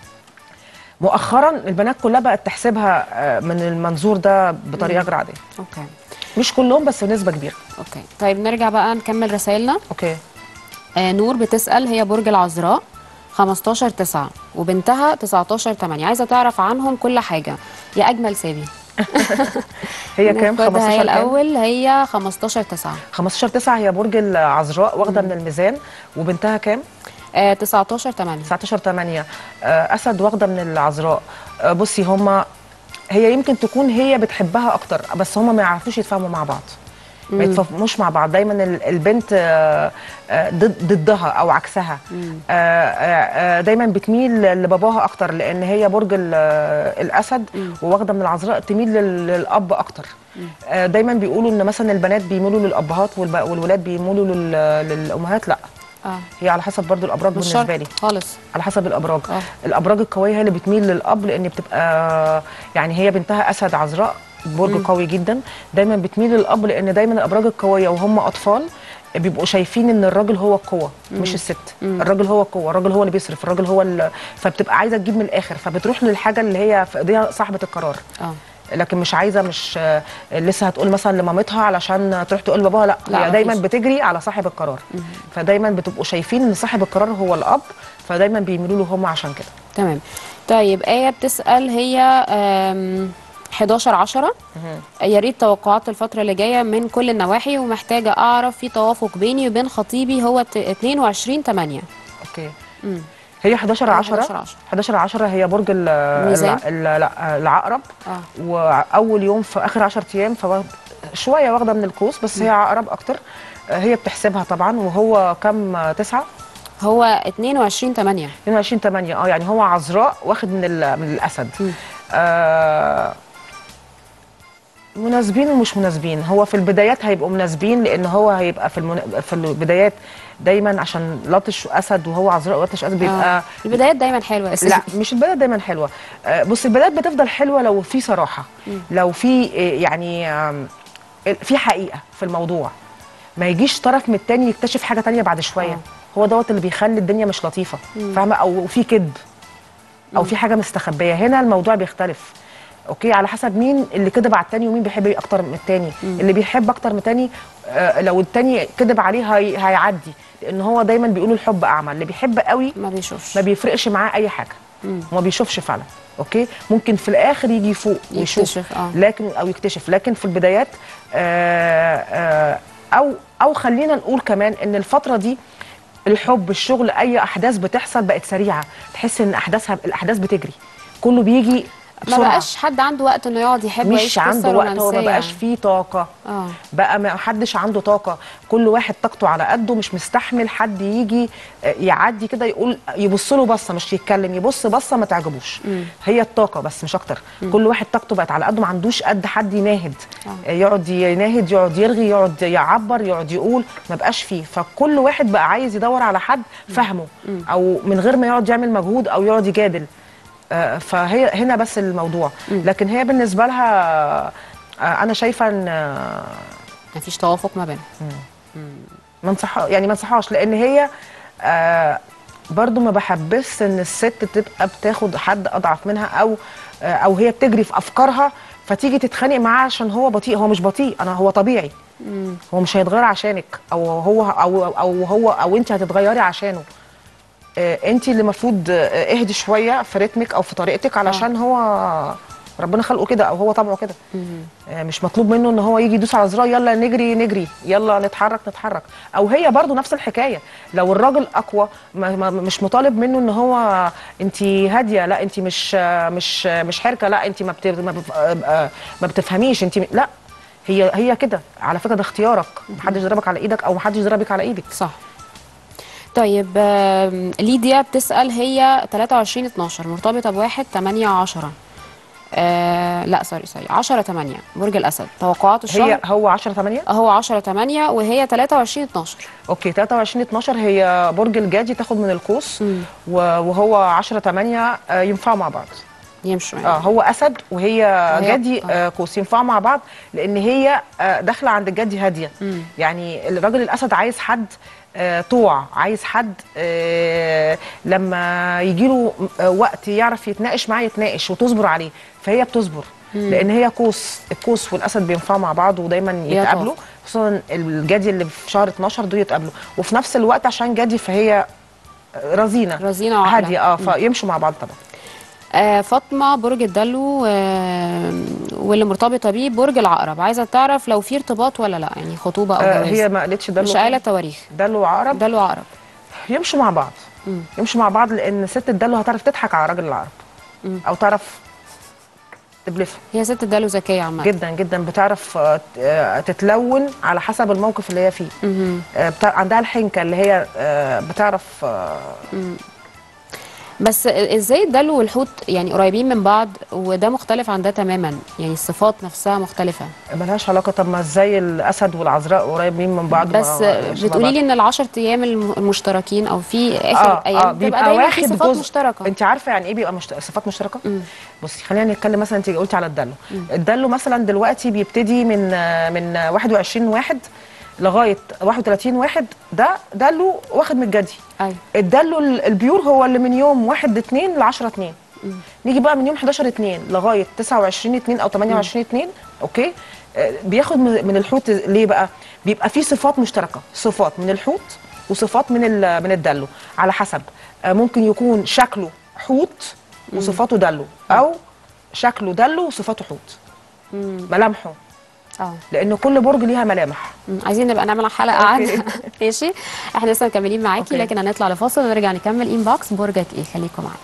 مؤخرا البنات كلها بقت تحسبها آه، من المنظور ده بطريقه غير عاديه اوكي مش كلهم بس بنسبه كبيره اوكي طيب نرجع بقى نكمل رسائلنا اوكي آه نور بتسال هي برج العذراء 15 9 وبنتها 19 8 عايزه تعرف عنهم كل حاجه يا اجمل سابي هي كام ناخدها 15 هي كام الاول هي 15 9 15 9 هي برج العذراء واخده من الميزان وبنتها كام آه 19 8 19 8 آه، اسد واخده من العذراء آه، بصي هما هي يمكن تكون هي بتحبها اكتر بس هما ما يعرفوش يتفاهموا مع بعض ما يتفاهموش مع بعض دايما ال- البنت آه، آه، ضد- ضدها او عكسها آه، آه، آه، دايما بتميل لباباها اكتر لان هي برج ال- آه، الاسد وواخده من العذراء تميل لل- للاب اكتر آه، دايما بيقولوا ان مثلا البنات بيميلوا للابهات والب- والولاد بيميلوا لل- للامهات لا اه هي على حسب برضو الابراج مش بالنسبه شرط لي خالص على حسب الابراج آه. الابراج القويه هي اللي بتميل للاب لان بتبقى يعني هي بنتها اسد عذراء برج قوي جدا دايما بتميل للاب لان دايما الابراج القويه وهم اطفال بيبقوا شايفين ان الراجل هو القوه مش الست الراجل هو القوه الراجل هو اللي بيصرف الراجل هو اللي فبتبقى عايزه تجيب من الاخر فبتروح للحاجه اللي هي في ايديها صاحبه القرار اه لكن مش عايزه مش آه، لسه هتقول مثلا لمامتها علشان تروح تقول لباباها لا, لا، هي دايما مفيش. بتجري على صاحب القرار فدايما بتبقوا شايفين ان صاحب القرار هو الاب فدايما بيميلوا له هم عشان كده تمام طيب آية بتسأل هي آم، 11 10 يا ريت توقعات الفترة اللي جاية من كل النواحي ومحتاجة أعرف في توافق بيني وبين خطيبي هو ت- 22 8 اوكي مم. هي 11 10 11 10. 11 10 هي برج ال- الميزان؟ الع- ال- لا، العقرب اه واول يوم في اخر 10 ايام فواخد شويه واخده من القوس بس هي عقرب اكتر آه، هي بتحسبها طبعا وهو كم تسعة هو 22 8 22 8 اه يعني هو عذراء واخد من ال- من الاسد آه مناسبين ومش مناسبين هو في البدايات هيبقوا مناسبين لان هو هيبقى في المن... في البدايات دايما عشان لطش اسد وهو عذراء ولطش اسد بيبقى آه. البدايات دايما حلوة يا لا سيدي مش البدايات دايما حلوه آه، بص البدايات بتفضل حلوه لو في صراحه لو في آه، يعني آم، في حقيقه في الموضوع ما يجيش طرف من التاني يكتشف حاجه تانية بعد شويه هو دوت اللي بيخلي الدنيا مش لطيفه فاهمه او في كذب او في حاجه مستخبيه هنا الموضوع بيختلف اوكي على حسب مين اللي كذب على التاني ومين بيحب اكتر من التاني اللي بيحب اكتر من التاني آه لو التاني كذب عليه هي هيعدي لان هو دايما بيقولوا الحب اعمى اللي بيحب قوي ما بيشوفش ما بيفرقش معاه اي حاجه وما بيشوفش فعلا اوكي ممكن في الاخر يجي يفوق ويشوف يكتشف، آه. لكن او يكتشف لكن في البدايات آه آه او او خلينا نقول كمان ان الفتره دي الحب الشغل اي احداث بتحصل بقت سريعه تحس ان احداثها الاحداث بتجري كله بيجي ما بسرعه بقاش حد عنده وقت انه يقعد يحب مش ويعيش عنده قصة وقت هو ما رومانسية بقاش يعني. فيه طاقه اه بقى ما حدش عنده طاقة كل واحد طاقته على قده مش مستحمل حد يجي آه، يعدي كده يقول يبص له بصة مش يتكلم يبص بصة ما تعجبوش هي الطاقة بس مش أكتر كل واحد طاقته بقت على قده ما عندوش قد حد يناهد آه، يقعد يناهد يقعد يرغي يقعد يعبر يقعد يقول ما بقاش فيه فكل واحد بقى عايز يدور على حد فاهمه أو من غير ما يقعد يعمل مجهود أو يقعد يجادل آه، فهي هنا بس الموضوع لكن هي بالنسبة لها آه، أنا شايفة إن آه، مفيش توافق ما بينهم ما انصح يعني ما انصحهاش لان هي آه برضو ما بحبش ان الست تبقى بتاخد حد اضعف منها او آه او هي بتجري في افكارها فتيجي تتخانق معاه عشان هو بطيء هو مش بطيء انا هو طبيعي هو مش هيتغير عشانك او هو او او هو او انت هتتغيري عشانه آه انت اللي المفروض آه اهدي شويه في رتمك او في طريقتك علشان هو ربنا خلقه كده او هو طبعه كده آه، مش مطلوب منه ان هو يجي يدوس على زرار يلا نجري نجري يلا نتحرك نتحرك او هي برضو نفس الحكايه لو الراجل اقوى ما ما مش مطالب منه ان هو انت هاديه لا انت مش آه، مش آه، مش حركه لا انت ما, بت... ما, بت... آه، آه، ما بتفهميش انت لا هي هي كده على فكره ده اختيارك محدش ضربك على ايدك او محدش ضربك على ايدك صح طيب آم، ليديا بتسال هي 23 12 مرتبطه بواحد 8 10 آه لا سوري سوري 10 8 برج الاسد توقعات الشهر هي هو 10 8 هو 10 8 وهي 23 12 اوكي 23 12 هي برج الجدي تاخد من القوس مم. و- وهو 10 8 آه، ينفعوا مع بعض يمشوا اه يعني هو اسد وهي وهي- جدي آه. آه، قوس ينفعوا مع بعض لان هي آه، داخله عند الجدي هاديه مم. يعني الراجل الاسد عايز حد آه، طوع عايز حد آه، لما يجي له وقت يعرف يتناقش معاه يتناقش وتصبر عليه فهي بتصبر لان هي قوس القوس والاسد بينفعوا مع بعض ودايما يتقابلوا خصوصا الجدي اللي في شهر 12 دول يتقابلوا وفي نفس الوقت عشان جدي فهي رزينه رزينة وعقلة. هاديه اه فيمشوا مع بعض طبعا آه فاطمه برج الدلو آه واللي مرتبطه بيه برج العقرب عايزه تعرف لو في ارتباط ولا لا يعني خطوبه او آه جواز هي ما قالتش ده مش قايله تواريخ دلو عقرب دلو عقرب يمشوا مع بعض مم. يمشوا مع بعض لان ست الدلو هتعرف تضحك على راجل العرب مم. او تعرف تبلفه هي ست الدلو ذكيه عامه جدا جدا بتعرف آه، ت- آه، تتلون على حسب الموقف اللي هي فيه مهم. آه، بتاع عندها الحنكه اللي هي آه، بتعرف آه، بس ازاي الدلو والحوت يعني قريبين من بعض وده مختلف عن ده تماما يعني الصفات نفسها مختلفه ملهاش علاقه طب ما ازاي الاسد والعذراء قريبين من بعض بس ما- ما- بتقولي لي ان العشر ايام الم- المشتركين او في اخر اه ايام اه بتبقى بيبقى دايما واخد في صفات جزء مشتركه انت عارفه يعني ايه بيبقى مشت... صفات مشتركه مم. بصي خلينا نتكلم مثلا انت قلتي على الدلو الدلو مثلا دلوقتي بيبتدي من آه، من آه، 21 واحد لغايه 31 واحد ده دلو واخد من الجدي ايوه الدلو ال- البيور هو اللي من يوم 1 2 ل 10 2 نيجي بقى من يوم 11 2 لغايه 29 2 او 28 2 اوكي آه، بياخد من من الحوت ليه بقى بيبقى فيه صفات مشتركه صفات من الحوت وصفات من ال- من الدلو على حسب آه، ممكن يكون شكله حوت وصفاته دلو او شكله دلو وصفاته حوت ملامحه اه لان كل برج ليها ملامح مم. عايزين نبقى نعمل حلقه أوكي. عنها ماشي احنا لسه مكملين معاكي أوكي. لكن هنطلع لفاصل ونرجع نكمل انبوكس برجك ايه خليكم معانا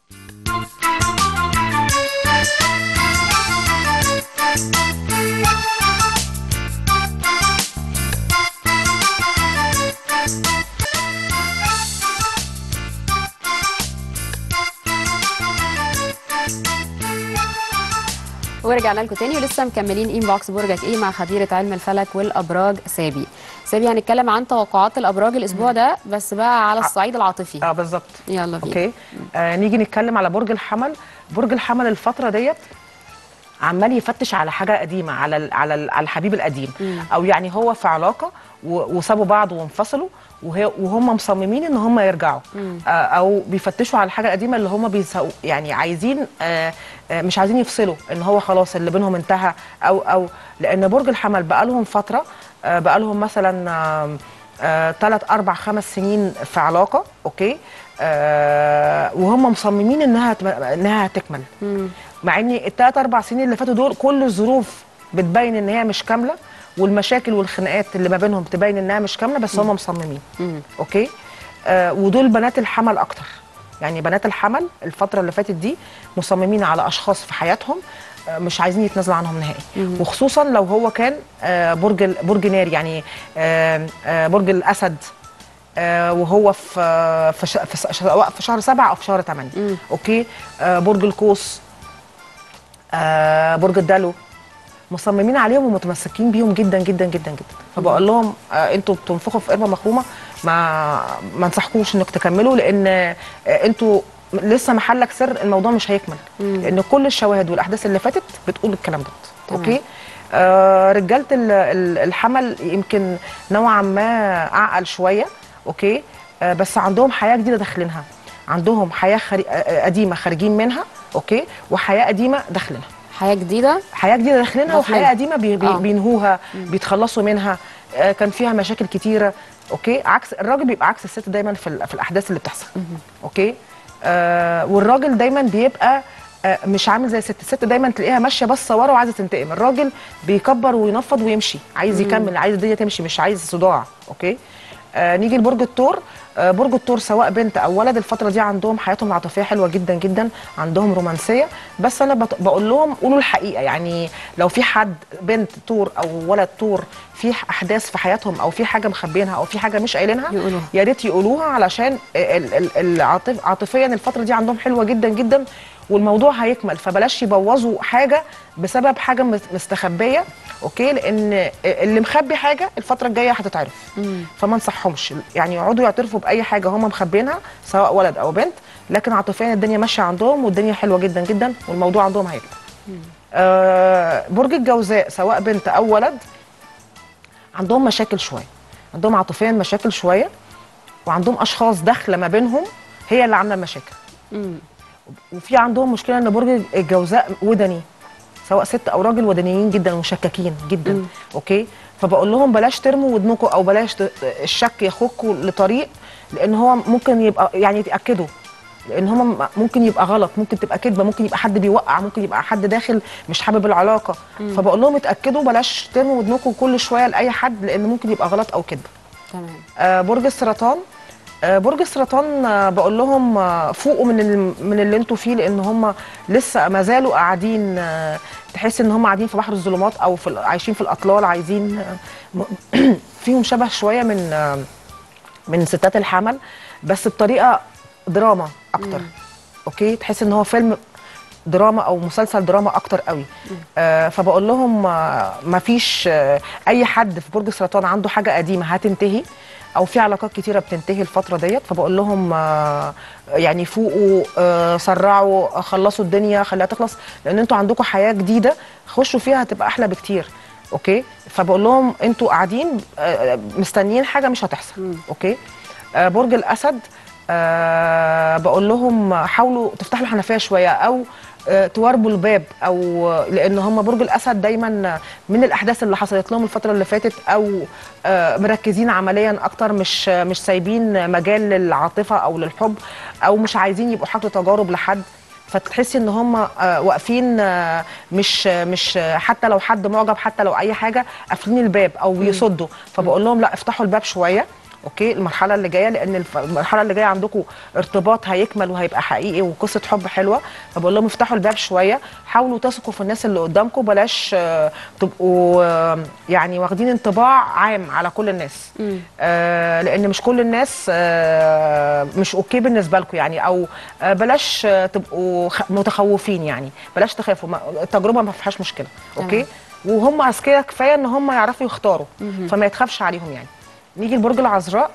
ورجعنا لكم تاني ولسه مكملين انبوكس برجك ايه مع خبيره علم الفلك والابراج سابي سابي هنتكلم عن توقعات الابراج الاسبوع ده بس بقى على الصعيد العاطفي اه بالظبط يلا بينا اوكي آه نيجي نتكلم على برج الحمل برج الحمل الفتره ديت عمال يفتش على حاجه قديمه على ال على ال على الحبيب القديم مم. او يعني هو في علاقه و- وسابوا بعض وانفصلوا وهي وهم مصممين ان هم يرجعوا مم. آه او بيفتشوا على الحاجه القديمه اللي هم بيسو يعني عايزين آه آه مش عايزين يفصلوا ان هو خلاص اللي بينهم انتهى او او لان برج الحمل بقى لهم فتره آه بقى لهم مثلا ثلاث اربع خمس سنين في علاقه اوكي آه وهم مصممين انها تم- انها هتكمل مم. مع ان الثلاث اربع سنين اللي فاتوا دول كل الظروف بتبين ان هي مش كامله والمشاكل والخناقات اللي ما بينهم تبين انها مش كامله بس هم مصممين مم. اوكي آه ودول بنات الحمل اكتر يعني بنات الحمل الفتره اللي فاتت دي مصممين على اشخاص في حياتهم آه مش عايزين يتنازلوا عنهم نهائي وخصوصا لو هو كان آه برج ال- برج ناري يعني آه آه برج الاسد آه وهو في آه في ش- في ش- سواء في شهر سبعة او في شهر ثمانية مم. اوكي آه برج القوس آه برج الدلو مصممين عليهم ومتمسكين بيهم جدا جدا جدا جدا فبقول لهم آه انتوا بتنفخوا في قربه مخرومه ما ما انصحكوش انك تكملوا لان آه انتوا لسه محلك سر الموضوع مش هيكمل لان كل الشواهد والاحداث اللي فاتت بتقول الكلام ده تمام. اوكي آه رجاله ال- ال- الحمل يمكن نوعا ما اعقل شويه اوكي آه بس عندهم حياه جديده داخلينها عندهم حياه خري... آه، آه، قديمه خارجين منها اوكي وحياه قديمه داخلينها حياه جديده حياه جديده داخلنا داخلنا. وحياه قديمه بي بي آه. بينهوها بيتخلصوا منها آه كان فيها مشاكل كتيره اوكي عكس الراجل بيبقى عكس الست دايما في, ال- في الاحداث اللي بتحصل اوكي آه والراجل دايما بيبقى آه مش عامل زي الست الست دايما تلاقيها ماشيه بس ورا وعايزه تنتقم الراجل بيكبر وينفض ويمشي عايز يكمل عايز الدنيا تمشي مش عايز صداع اوكي آه نيجي لبرج الثور آه برج الثور سواء بنت او ولد الفتره دي عندهم حياتهم العاطفيه حلوه جدا جدا عندهم رومانسيه بس انا بط- بقول لهم قولوا الحقيقه يعني لو في حد بنت ثور او ولد ثور في احداث في حياتهم او في حاجه مخبينها او في حاجه مش قايلينها يقولوها. يا ريت يقولوها علشان ال- ال- العاطف عاطفيا الفتره دي عندهم حلوه جدا جدا والموضوع هيكمل فبلاش يبوظوا حاجه بسبب حاجه مس- مستخبيه اوكي لان اللي مخبي حاجه الفتره الجايه هتتعرف فما انصحهمش يعني يقعدوا يعترفوا باي حاجه هم مخبينها سواء ولد او بنت لكن عاطفيا الدنيا ماشيه عندهم والدنيا حلوه جدا جدا والموضوع عندهم هيكمل آه برج الجوزاء سواء بنت او ولد عندهم مشاكل شويه عندهم عاطفيا مشاكل شويه وعندهم اشخاص داخله ما بينهم هي اللي عامله المشاكل وفي عندهم مشكله ان برج الجوزاء ودني سواء ست او راجل ودنيين جدا ومشككين جدا مم. اوكي فبقول لهم بلاش ترموا ودنكم او بلاش ت- الشك ياخدكم لطريق لان هو ممكن يبقى يعني تاكدوا لان هم ممكن يبقى غلط ممكن تبقى كذبه ممكن يبقى حد بيوقع ممكن يبقى حد داخل مش حابب العلاقه فبقول لهم اتاكدوا بلاش ترموا ودنكم كل شويه لاي حد لان ممكن يبقى غلط او كذبه تمام آه، برج السرطان آه، برج السرطان آه، بقول لهم آه، فوقوا من ال- من اللي انتوا فيه لان هم لسه ما زالوا قاعدين آه، تحس ان هم قاعدين في بحر الظلمات او في ال- عايشين في الاطلال عايزين آه، م- فيهم شبه شويه من آه، من ستات الحمل بس بطريقه دراما اكتر اوكي تحس ان هو فيلم دراما او مسلسل دراما اكتر قوي آه فبقول لهم آه مفيش آه اي حد في برج السرطان عنده حاجه قديمه هتنتهي او في علاقات كتيره بتنتهي الفتره ديت فبقول لهم آه يعني فوقوا آه سرعوا آه، خلصوا الدنيا خليها تخلص لان انتوا عندكم حياه جديده خشوا فيها هتبقى احلى بكتير اوكي فبقول لهم انتوا قاعدين آه، مستنيين حاجه مش هتحصل اوكي آه، برج الاسد آه بقول لهم حاولوا تفتحوا الحنفيه شويه او آه، تواربوا الباب او لان هم برج الاسد دايما من الاحداث اللي حصلت لهم الفتره اللي فاتت او آه، مركزين عمليا اكتر مش مش سايبين مجال للعاطفه او للحب او مش عايزين يبقوا حاجه تجارب لحد فتحسي ان هم آه، واقفين آه، مش مش آه، حتى لو حد معجب حتى لو اي حاجه قافلين الباب او بيصدوا فبقول لهم لا افتحوا الباب شويه اوكي المرحله اللي جايه لان الف- المرحله اللي جايه عندكم ارتباط هيكمل وهيبقى حقيقي وقصه حب حلوه فبقول لهم افتحوا الباب شويه حاولوا تثقوا في الناس اللي قدامكم بلاش آه، تبقوا آه، يعني واخدين انطباع عام على كل الناس آه لان مش كل الناس آه مش اوكي بالنسبه لكم يعني او آه بلاش آه تبقوا خ- متخوفين يعني بلاش تخافوا ما- التجربه ما فيهاش مشكله اوكي وهم اذكياء كفايه ان هم يعرفوا يختاروا فما يتخافش عليهم يعني نيجي لبرج العذراء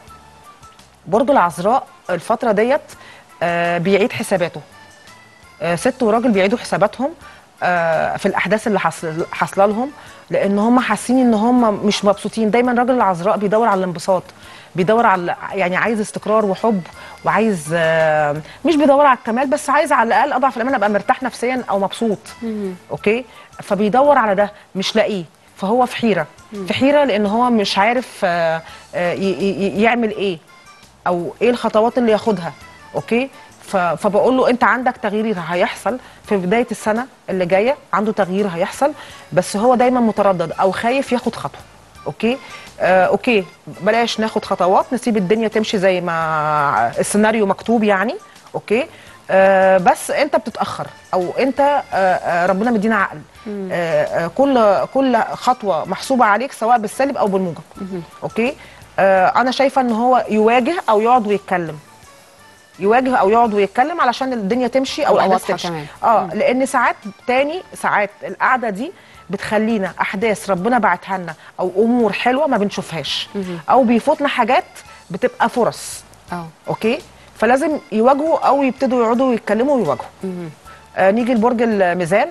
برج العذراء الفتره ديت آه بيعيد حساباته آه، ست وراجل بيعيدوا حساباتهم آه، في الاحداث اللي حصل حاصله لهم لان هم حاسين ان هم مش مبسوطين دايما راجل العذراء بيدور على الانبساط بيدور على يعني عايز استقرار وحب وعايز آه، مش بيدور على الكمال بس عايز على الاقل اضعف الايمان ابقى مرتاح نفسيا او مبسوط اوكي فبيدور على ده مش لاقيه فهو في حيره في حيره لان هو مش عارف آه، آه، ي- ي- يعمل ايه او ايه الخطوات اللي ياخدها اوكي ف- فبقول له انت عندك تغيير هيحصل في بدايه السنه اللي جايه عنده تغيير هيحصل بس هو دايما متردد او خايف ياخد خطوه اوكي آه اوكي بلاش ناخد خطوات نسيب الدنيا تمشي زي ما السيناريو مكتوب يعني اوكي آه بس انت بتتاخر او انت آه آه ربنا مدينا عقل آه آه كل كل خطوه محسوبه عليك سواء بالسالب او بالموجب اوكي آه انا شايفه ان هو يواجه او يقعد ويتكلم يواجه او يقعد ويتكلم علشان الدنيا تمشي او تبقى الاحداث واضحة تمشي كمان. اه لان ساعات تاني ساعات القعده دي بتخلينا احداث ربنا بعتها لنا او امور حلوه ما بنشوفهاش او بيفوتنا حاجات بتبقى فرص اه اوكي فلازم يواجهوا او يبتدوا يقعدوا يتكلموا ويواجهوا آه نيجي لبرج الميزان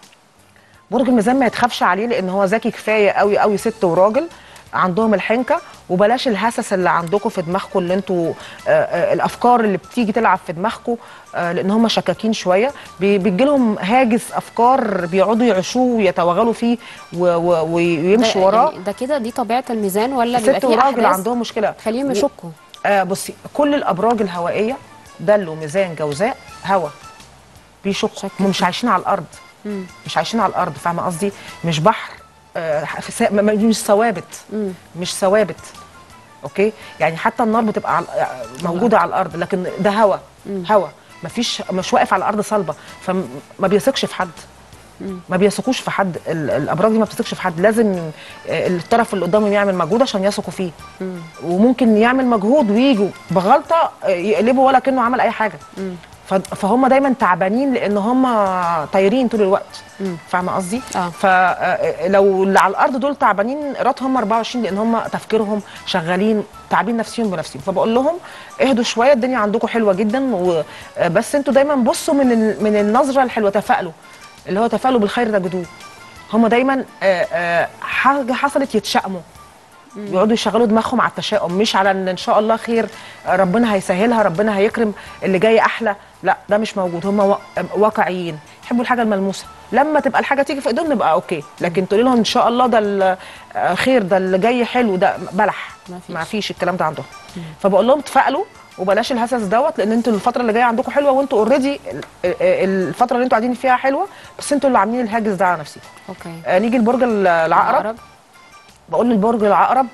برج الميزان ما يتخافش عليه لان هو ذكي كفايه قوي قوي ست وراجل عندهم الحنكه وبلاش الهسس اللي عندكم في دماغكم اللي انتوا آه، آه، الافكار اللي بتيجي تلعب في دماغكم آه، لان هم شكاكين شويه بي- بيجي لهم هاجس افكار بيقعدوا يعيشوه ويتوغلوا فيه و- و- ويمشوا ده وراه يعني ده كده دي طبيعه الميزان ولا بيبقى ست فيه وراجل احداث عندهم مشكله تخليهم و- يشكوا آه بصي كل الابراج الهوائيه دلو ميزان جوزاء هوا بيشكوا شك هم مش عايشين على الارض مش عايشين على الارض فاهمه قصدي مش بحر آه في سا- م- م- مش ثوابت مش ثوابت اوكي يعني حتى النار بتبقى على موجوده على الارض لكن ده هوا هوا مفيش مش واقف على الارض صلبه فما بيثقش في حد ما بيثقوش في حد ال- الابراج دي ما بتثقش في حد لازم آه، الطرف اللي قدامهم يعمل مجهود عشان يثقوا فيه وممكن يعمل مجهود ويجوا بغلطه آه، يقلبوا ولا كانه عمل اي حاجه ف- فهم دايما تعبانين لان هم طايرين طول الوقت فاهمه قصدي آه. فلو اللي على الارض دول تعبانين راتهم هم 24 لان هم تفكيرهم شغالين تعبين نفسيهم بنفسهم فبقول لهم اهدوا شويه الدنيا عندكم حلوه جدا و- بس انتوا دايما بصوا من ال- من النظره الحلوه تفائلوا اللي هو تفائلوا بالخير تجدوه هم دايما آه، آه، حاجه حصلت يتشائموا يقعدوا يشغلوا دماغهم على التشاؤم مش على ان ان شاء الله خير آه، ربنا هيسهلها ربنا هيكرم اللي جاي احلى لا ده مش موجود هم وا- واقعيين يحبوا الحاجه الملموسه لما تبقى الحاجه تيجي في ايدهم نبقى اوكي لكن تقولي لهم ان شاء الله ده ال- آه، خير ده اللي جاي حلو ده بلح ما فيش. ما فيش الكلام ده عندهم فبقول لهم تفائلوا وبلاش الهسس دوت لان انتوا الفتره اللي جايه عندكم حلوه وانتوا اوريدي الفتره اللي انتوا قاعدين فيها حلوه بس انتوا اللي عاملين الهاجس ده على نفسكم اوكي آه نيجي لبرج ال- العقرب بقول للبرج العقرب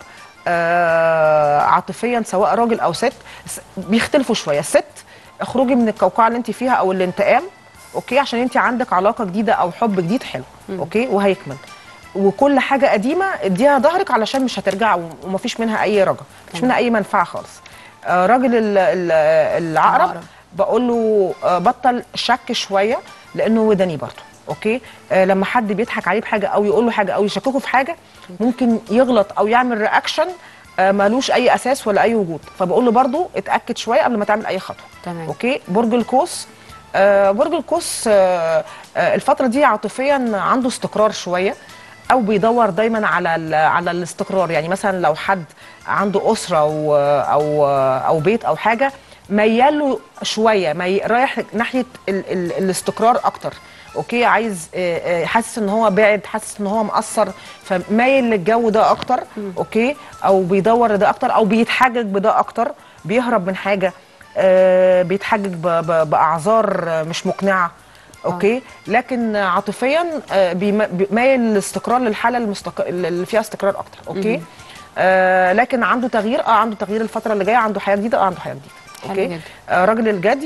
آه عاطفيا سواء راجل او ست س- بيختلفوا شويه الست اخرجي من القوقعه اللي انت فيها او الانتقام اوكي عشان انت عندك علاقه جديده او حب جديد حلو اوكي وهيكمل وكل حاجه قديمه اديها ظهرك علشان مش هترجع و- ومفيش منها اي رجا مفيش منها اي منفعه خالص آه راجل ال- ال- العقرب العقرب. بقول له آه، بطل شك شويه لانه وداني برضه اوكي آه لما حد بيضحك عليه بحاجه او يقول له حاجه او يشككه في حاجه ممكن يغلط او يعمل رياكشن آه مالوش اي اساس ولا اي وجود فبقول له برضه اتاكد شويه قبل ما تعمل اي خطوه تمام. اوكي برج القوس آه برج القوس آه آه الفتره دي عاطفيا عنده استقرار شويه او بيدور دايما على ال- على الاستقرار يعني مثلا لو حد عنده اسره او او او بيت او حاجه ميال له شويه مي رايح ناحيه ال ال الاستقرار اكتر اوكي عايز آه، آه، حاسس ان هو بعد حاسس ان هو مقصر فمايل للجو ده اكتر اوكي او بيدور ده اكتر او بيتحجج بده اكتر بيهرب من حاجه آه، بيتحجج ب- ب- باعذار آه، مش مقنعه اوكي لكن عاطفيا آه، بيم- بي- مايل للاستقرار للحاله المستق... اللي فيها استقرار اكتر اوكي آه لكن عنده تغيير اه عنده تغيير الفتره اللي جايه عنده حياه جديده اه عنده حياه جديده حلو اوكي جدا. آه راجل الجدي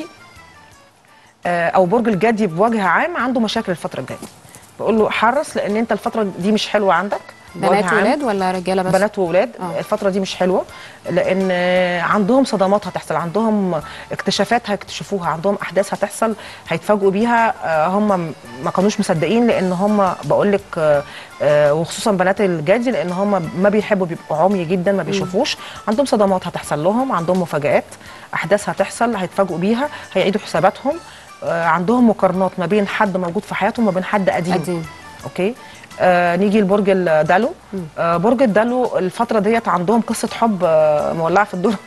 آه او برج الجدي بوجه عام عنده مشاكل الفتره الجايه بقول له حرص لان انت الفتره دي مش حلوه عندك بوجه بنات عام. ولاد ولا رجاله بس بنات وولاد آه. الفتره دي مش حلوه لان آه، عندهم صدمات هتحصل عندهم اكتشافات هيكتشفوها عندهم احداث هتحصل هيتفاجئوا بيها آه، هم ما كانوش مصدقين لان هم بقول لك آه، آه، وخصوصا بنات الجدي لان هم ما بيحبوا بيبقوا عمي جدا ما بيشوفوش عندهم صدمات هتحصل لهم عندهم مفاجآت احداث هتحصل هيتفاجئوا بيها هيعيدوا حساباتهم آه، عندهم مقارنات ما بين حد موجود في حياتهم وما بين حد قديم قديم اوكي آه نيجي لبرج الدلو آه برج الدلو الفتره ديت عندهم قصه حب آه مولعه في الدور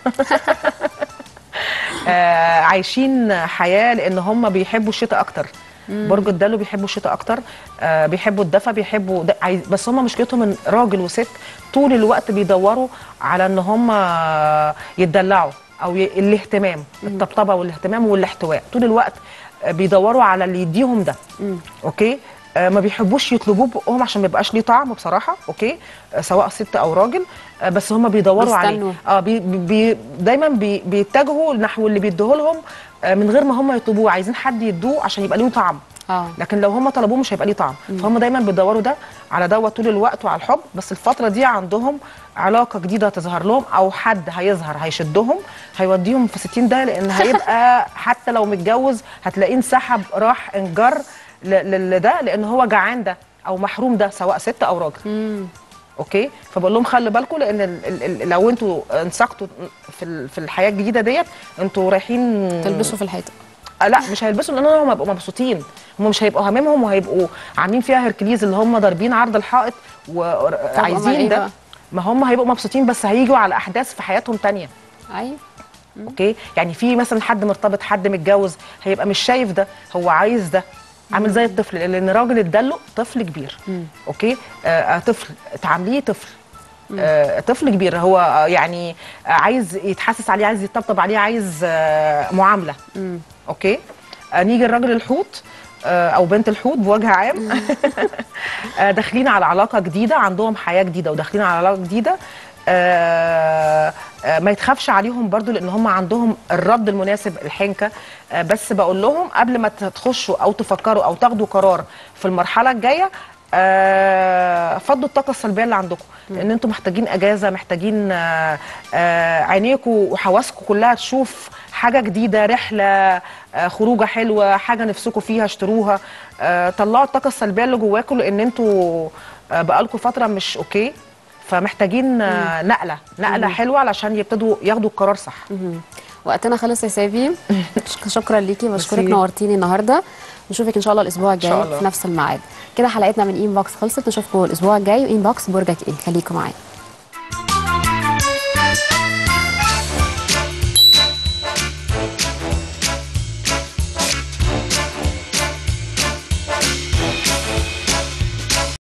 آه عايشين حياه لان هم بيحبوا الشتاء اكتر برج الدلو بيحبوا الشتاء اكتر آه بيحبوا الدفى بيحبوا د... عايز... بس هم مشكلتهم ان راجل وست طول الوقت بيدوروا على ان هم يتدلعوا او ي... الاهتمام الطبطبه والاهتمام والاحتواء طول الوقت آه، بيدوروا على اللي يديهم ده اوكي آه، ما بيحبوش يطلبوه بقهم عشان ما يبقاش ليه طعم بصراحه اوكي آه، سواء ست او راجل آه، بس هم بيدوروا عليه بيستنوا. اه بي بي دايما بي بيتجهوا نحو اللي بيديه لهم آه، من غير ما هم يطلبوه عايزين حد يدوه عشان يبقى له طعم اه لكن لو هم طلبوه مش هيبقى ليه طعم فهم دايما بيدوروا ده على دوت طول الوقت وعلى الحب بس الفتره دي عندهم علاقه جديده هتظهر لهم او حد هيظهر هيشدهم هيوديهم في 60 ده لان هيبقى حتى لو متجوز هتلاقيه انسحب راح انجر ل- ل- لده لان هو جعان ده او محروم ده سواء ست او راجل اوكي فبقول لهم خلي بالكم لان ال ال ال لو انتوا انسقتوا في ال- في الحياه الجديده دديت انتوا رايحين تلبسوا في الحيطه آه لا مش هيلبسوا لان هم هيبقوا مبسوطين هم مش هيبقوا هاممهم وهيبقوا عاملين فيها هركليز اللي هم ضاربين عرض الحائط أمال إيه وعايزين بقى؟ ده ما هم هيبقوا مبسوطين بس هيجوا على احداث في حياتهم تانية ايوه اوكي يعني في مثلا حد مرتبط حد متجوز هيبقى مش شايف ده هو عايز ده عامل زي الطفل لان راجل اتدلق طفل كبير اوكي آه آه، طفل تعامليه طفل آه طفل كبير هو آه، يعني آه، عايز يتحسس عليه عايز يطبطب عليه عايز آه معامله اوكي آه نيجي الراجل الحوت آه، او بنت الحوت بوجه عام آه، داخلين على علاقه جديده عندهم حياه جديده وداخلين على علاقه جديده آه آه ما يتخافش عليهم برضو لان هم عندهم الرد المناسب الحنكه آه بس بقول لهم قبل ما تخشوا او تفكروا او تاخدوا قرار في المرحله الجايه آه فضوا الطاقه السلبيه اللي عندكم لان انتم محتاجين اجازه محتاجين آه آه عينيكم وحواسكم كلها تشوف حاجه جديده رحله آه خروجه حلوه حاجه نفسكم فيها اشتروها آه طلعوا الطاقه السلبيه اللي جواكم لان انتوا آه بقالكم فتره مش اوكي فمحتاجين آه نقله نقله حلوه علشان يبتدوا ياخدوا القرار صح وقتنا خلص يا سابي شك- شكرا ليكي بشكرك ميرسي. نورتيني النهارده نشوفك ان شاء الله الاسبوع الجاي شاء الله. في نفس الميعاد كده حلقتنا من انبوكس خلصت نشوفكم الاسبوع الجاي وانبوكس برجك ايه خليكم معانا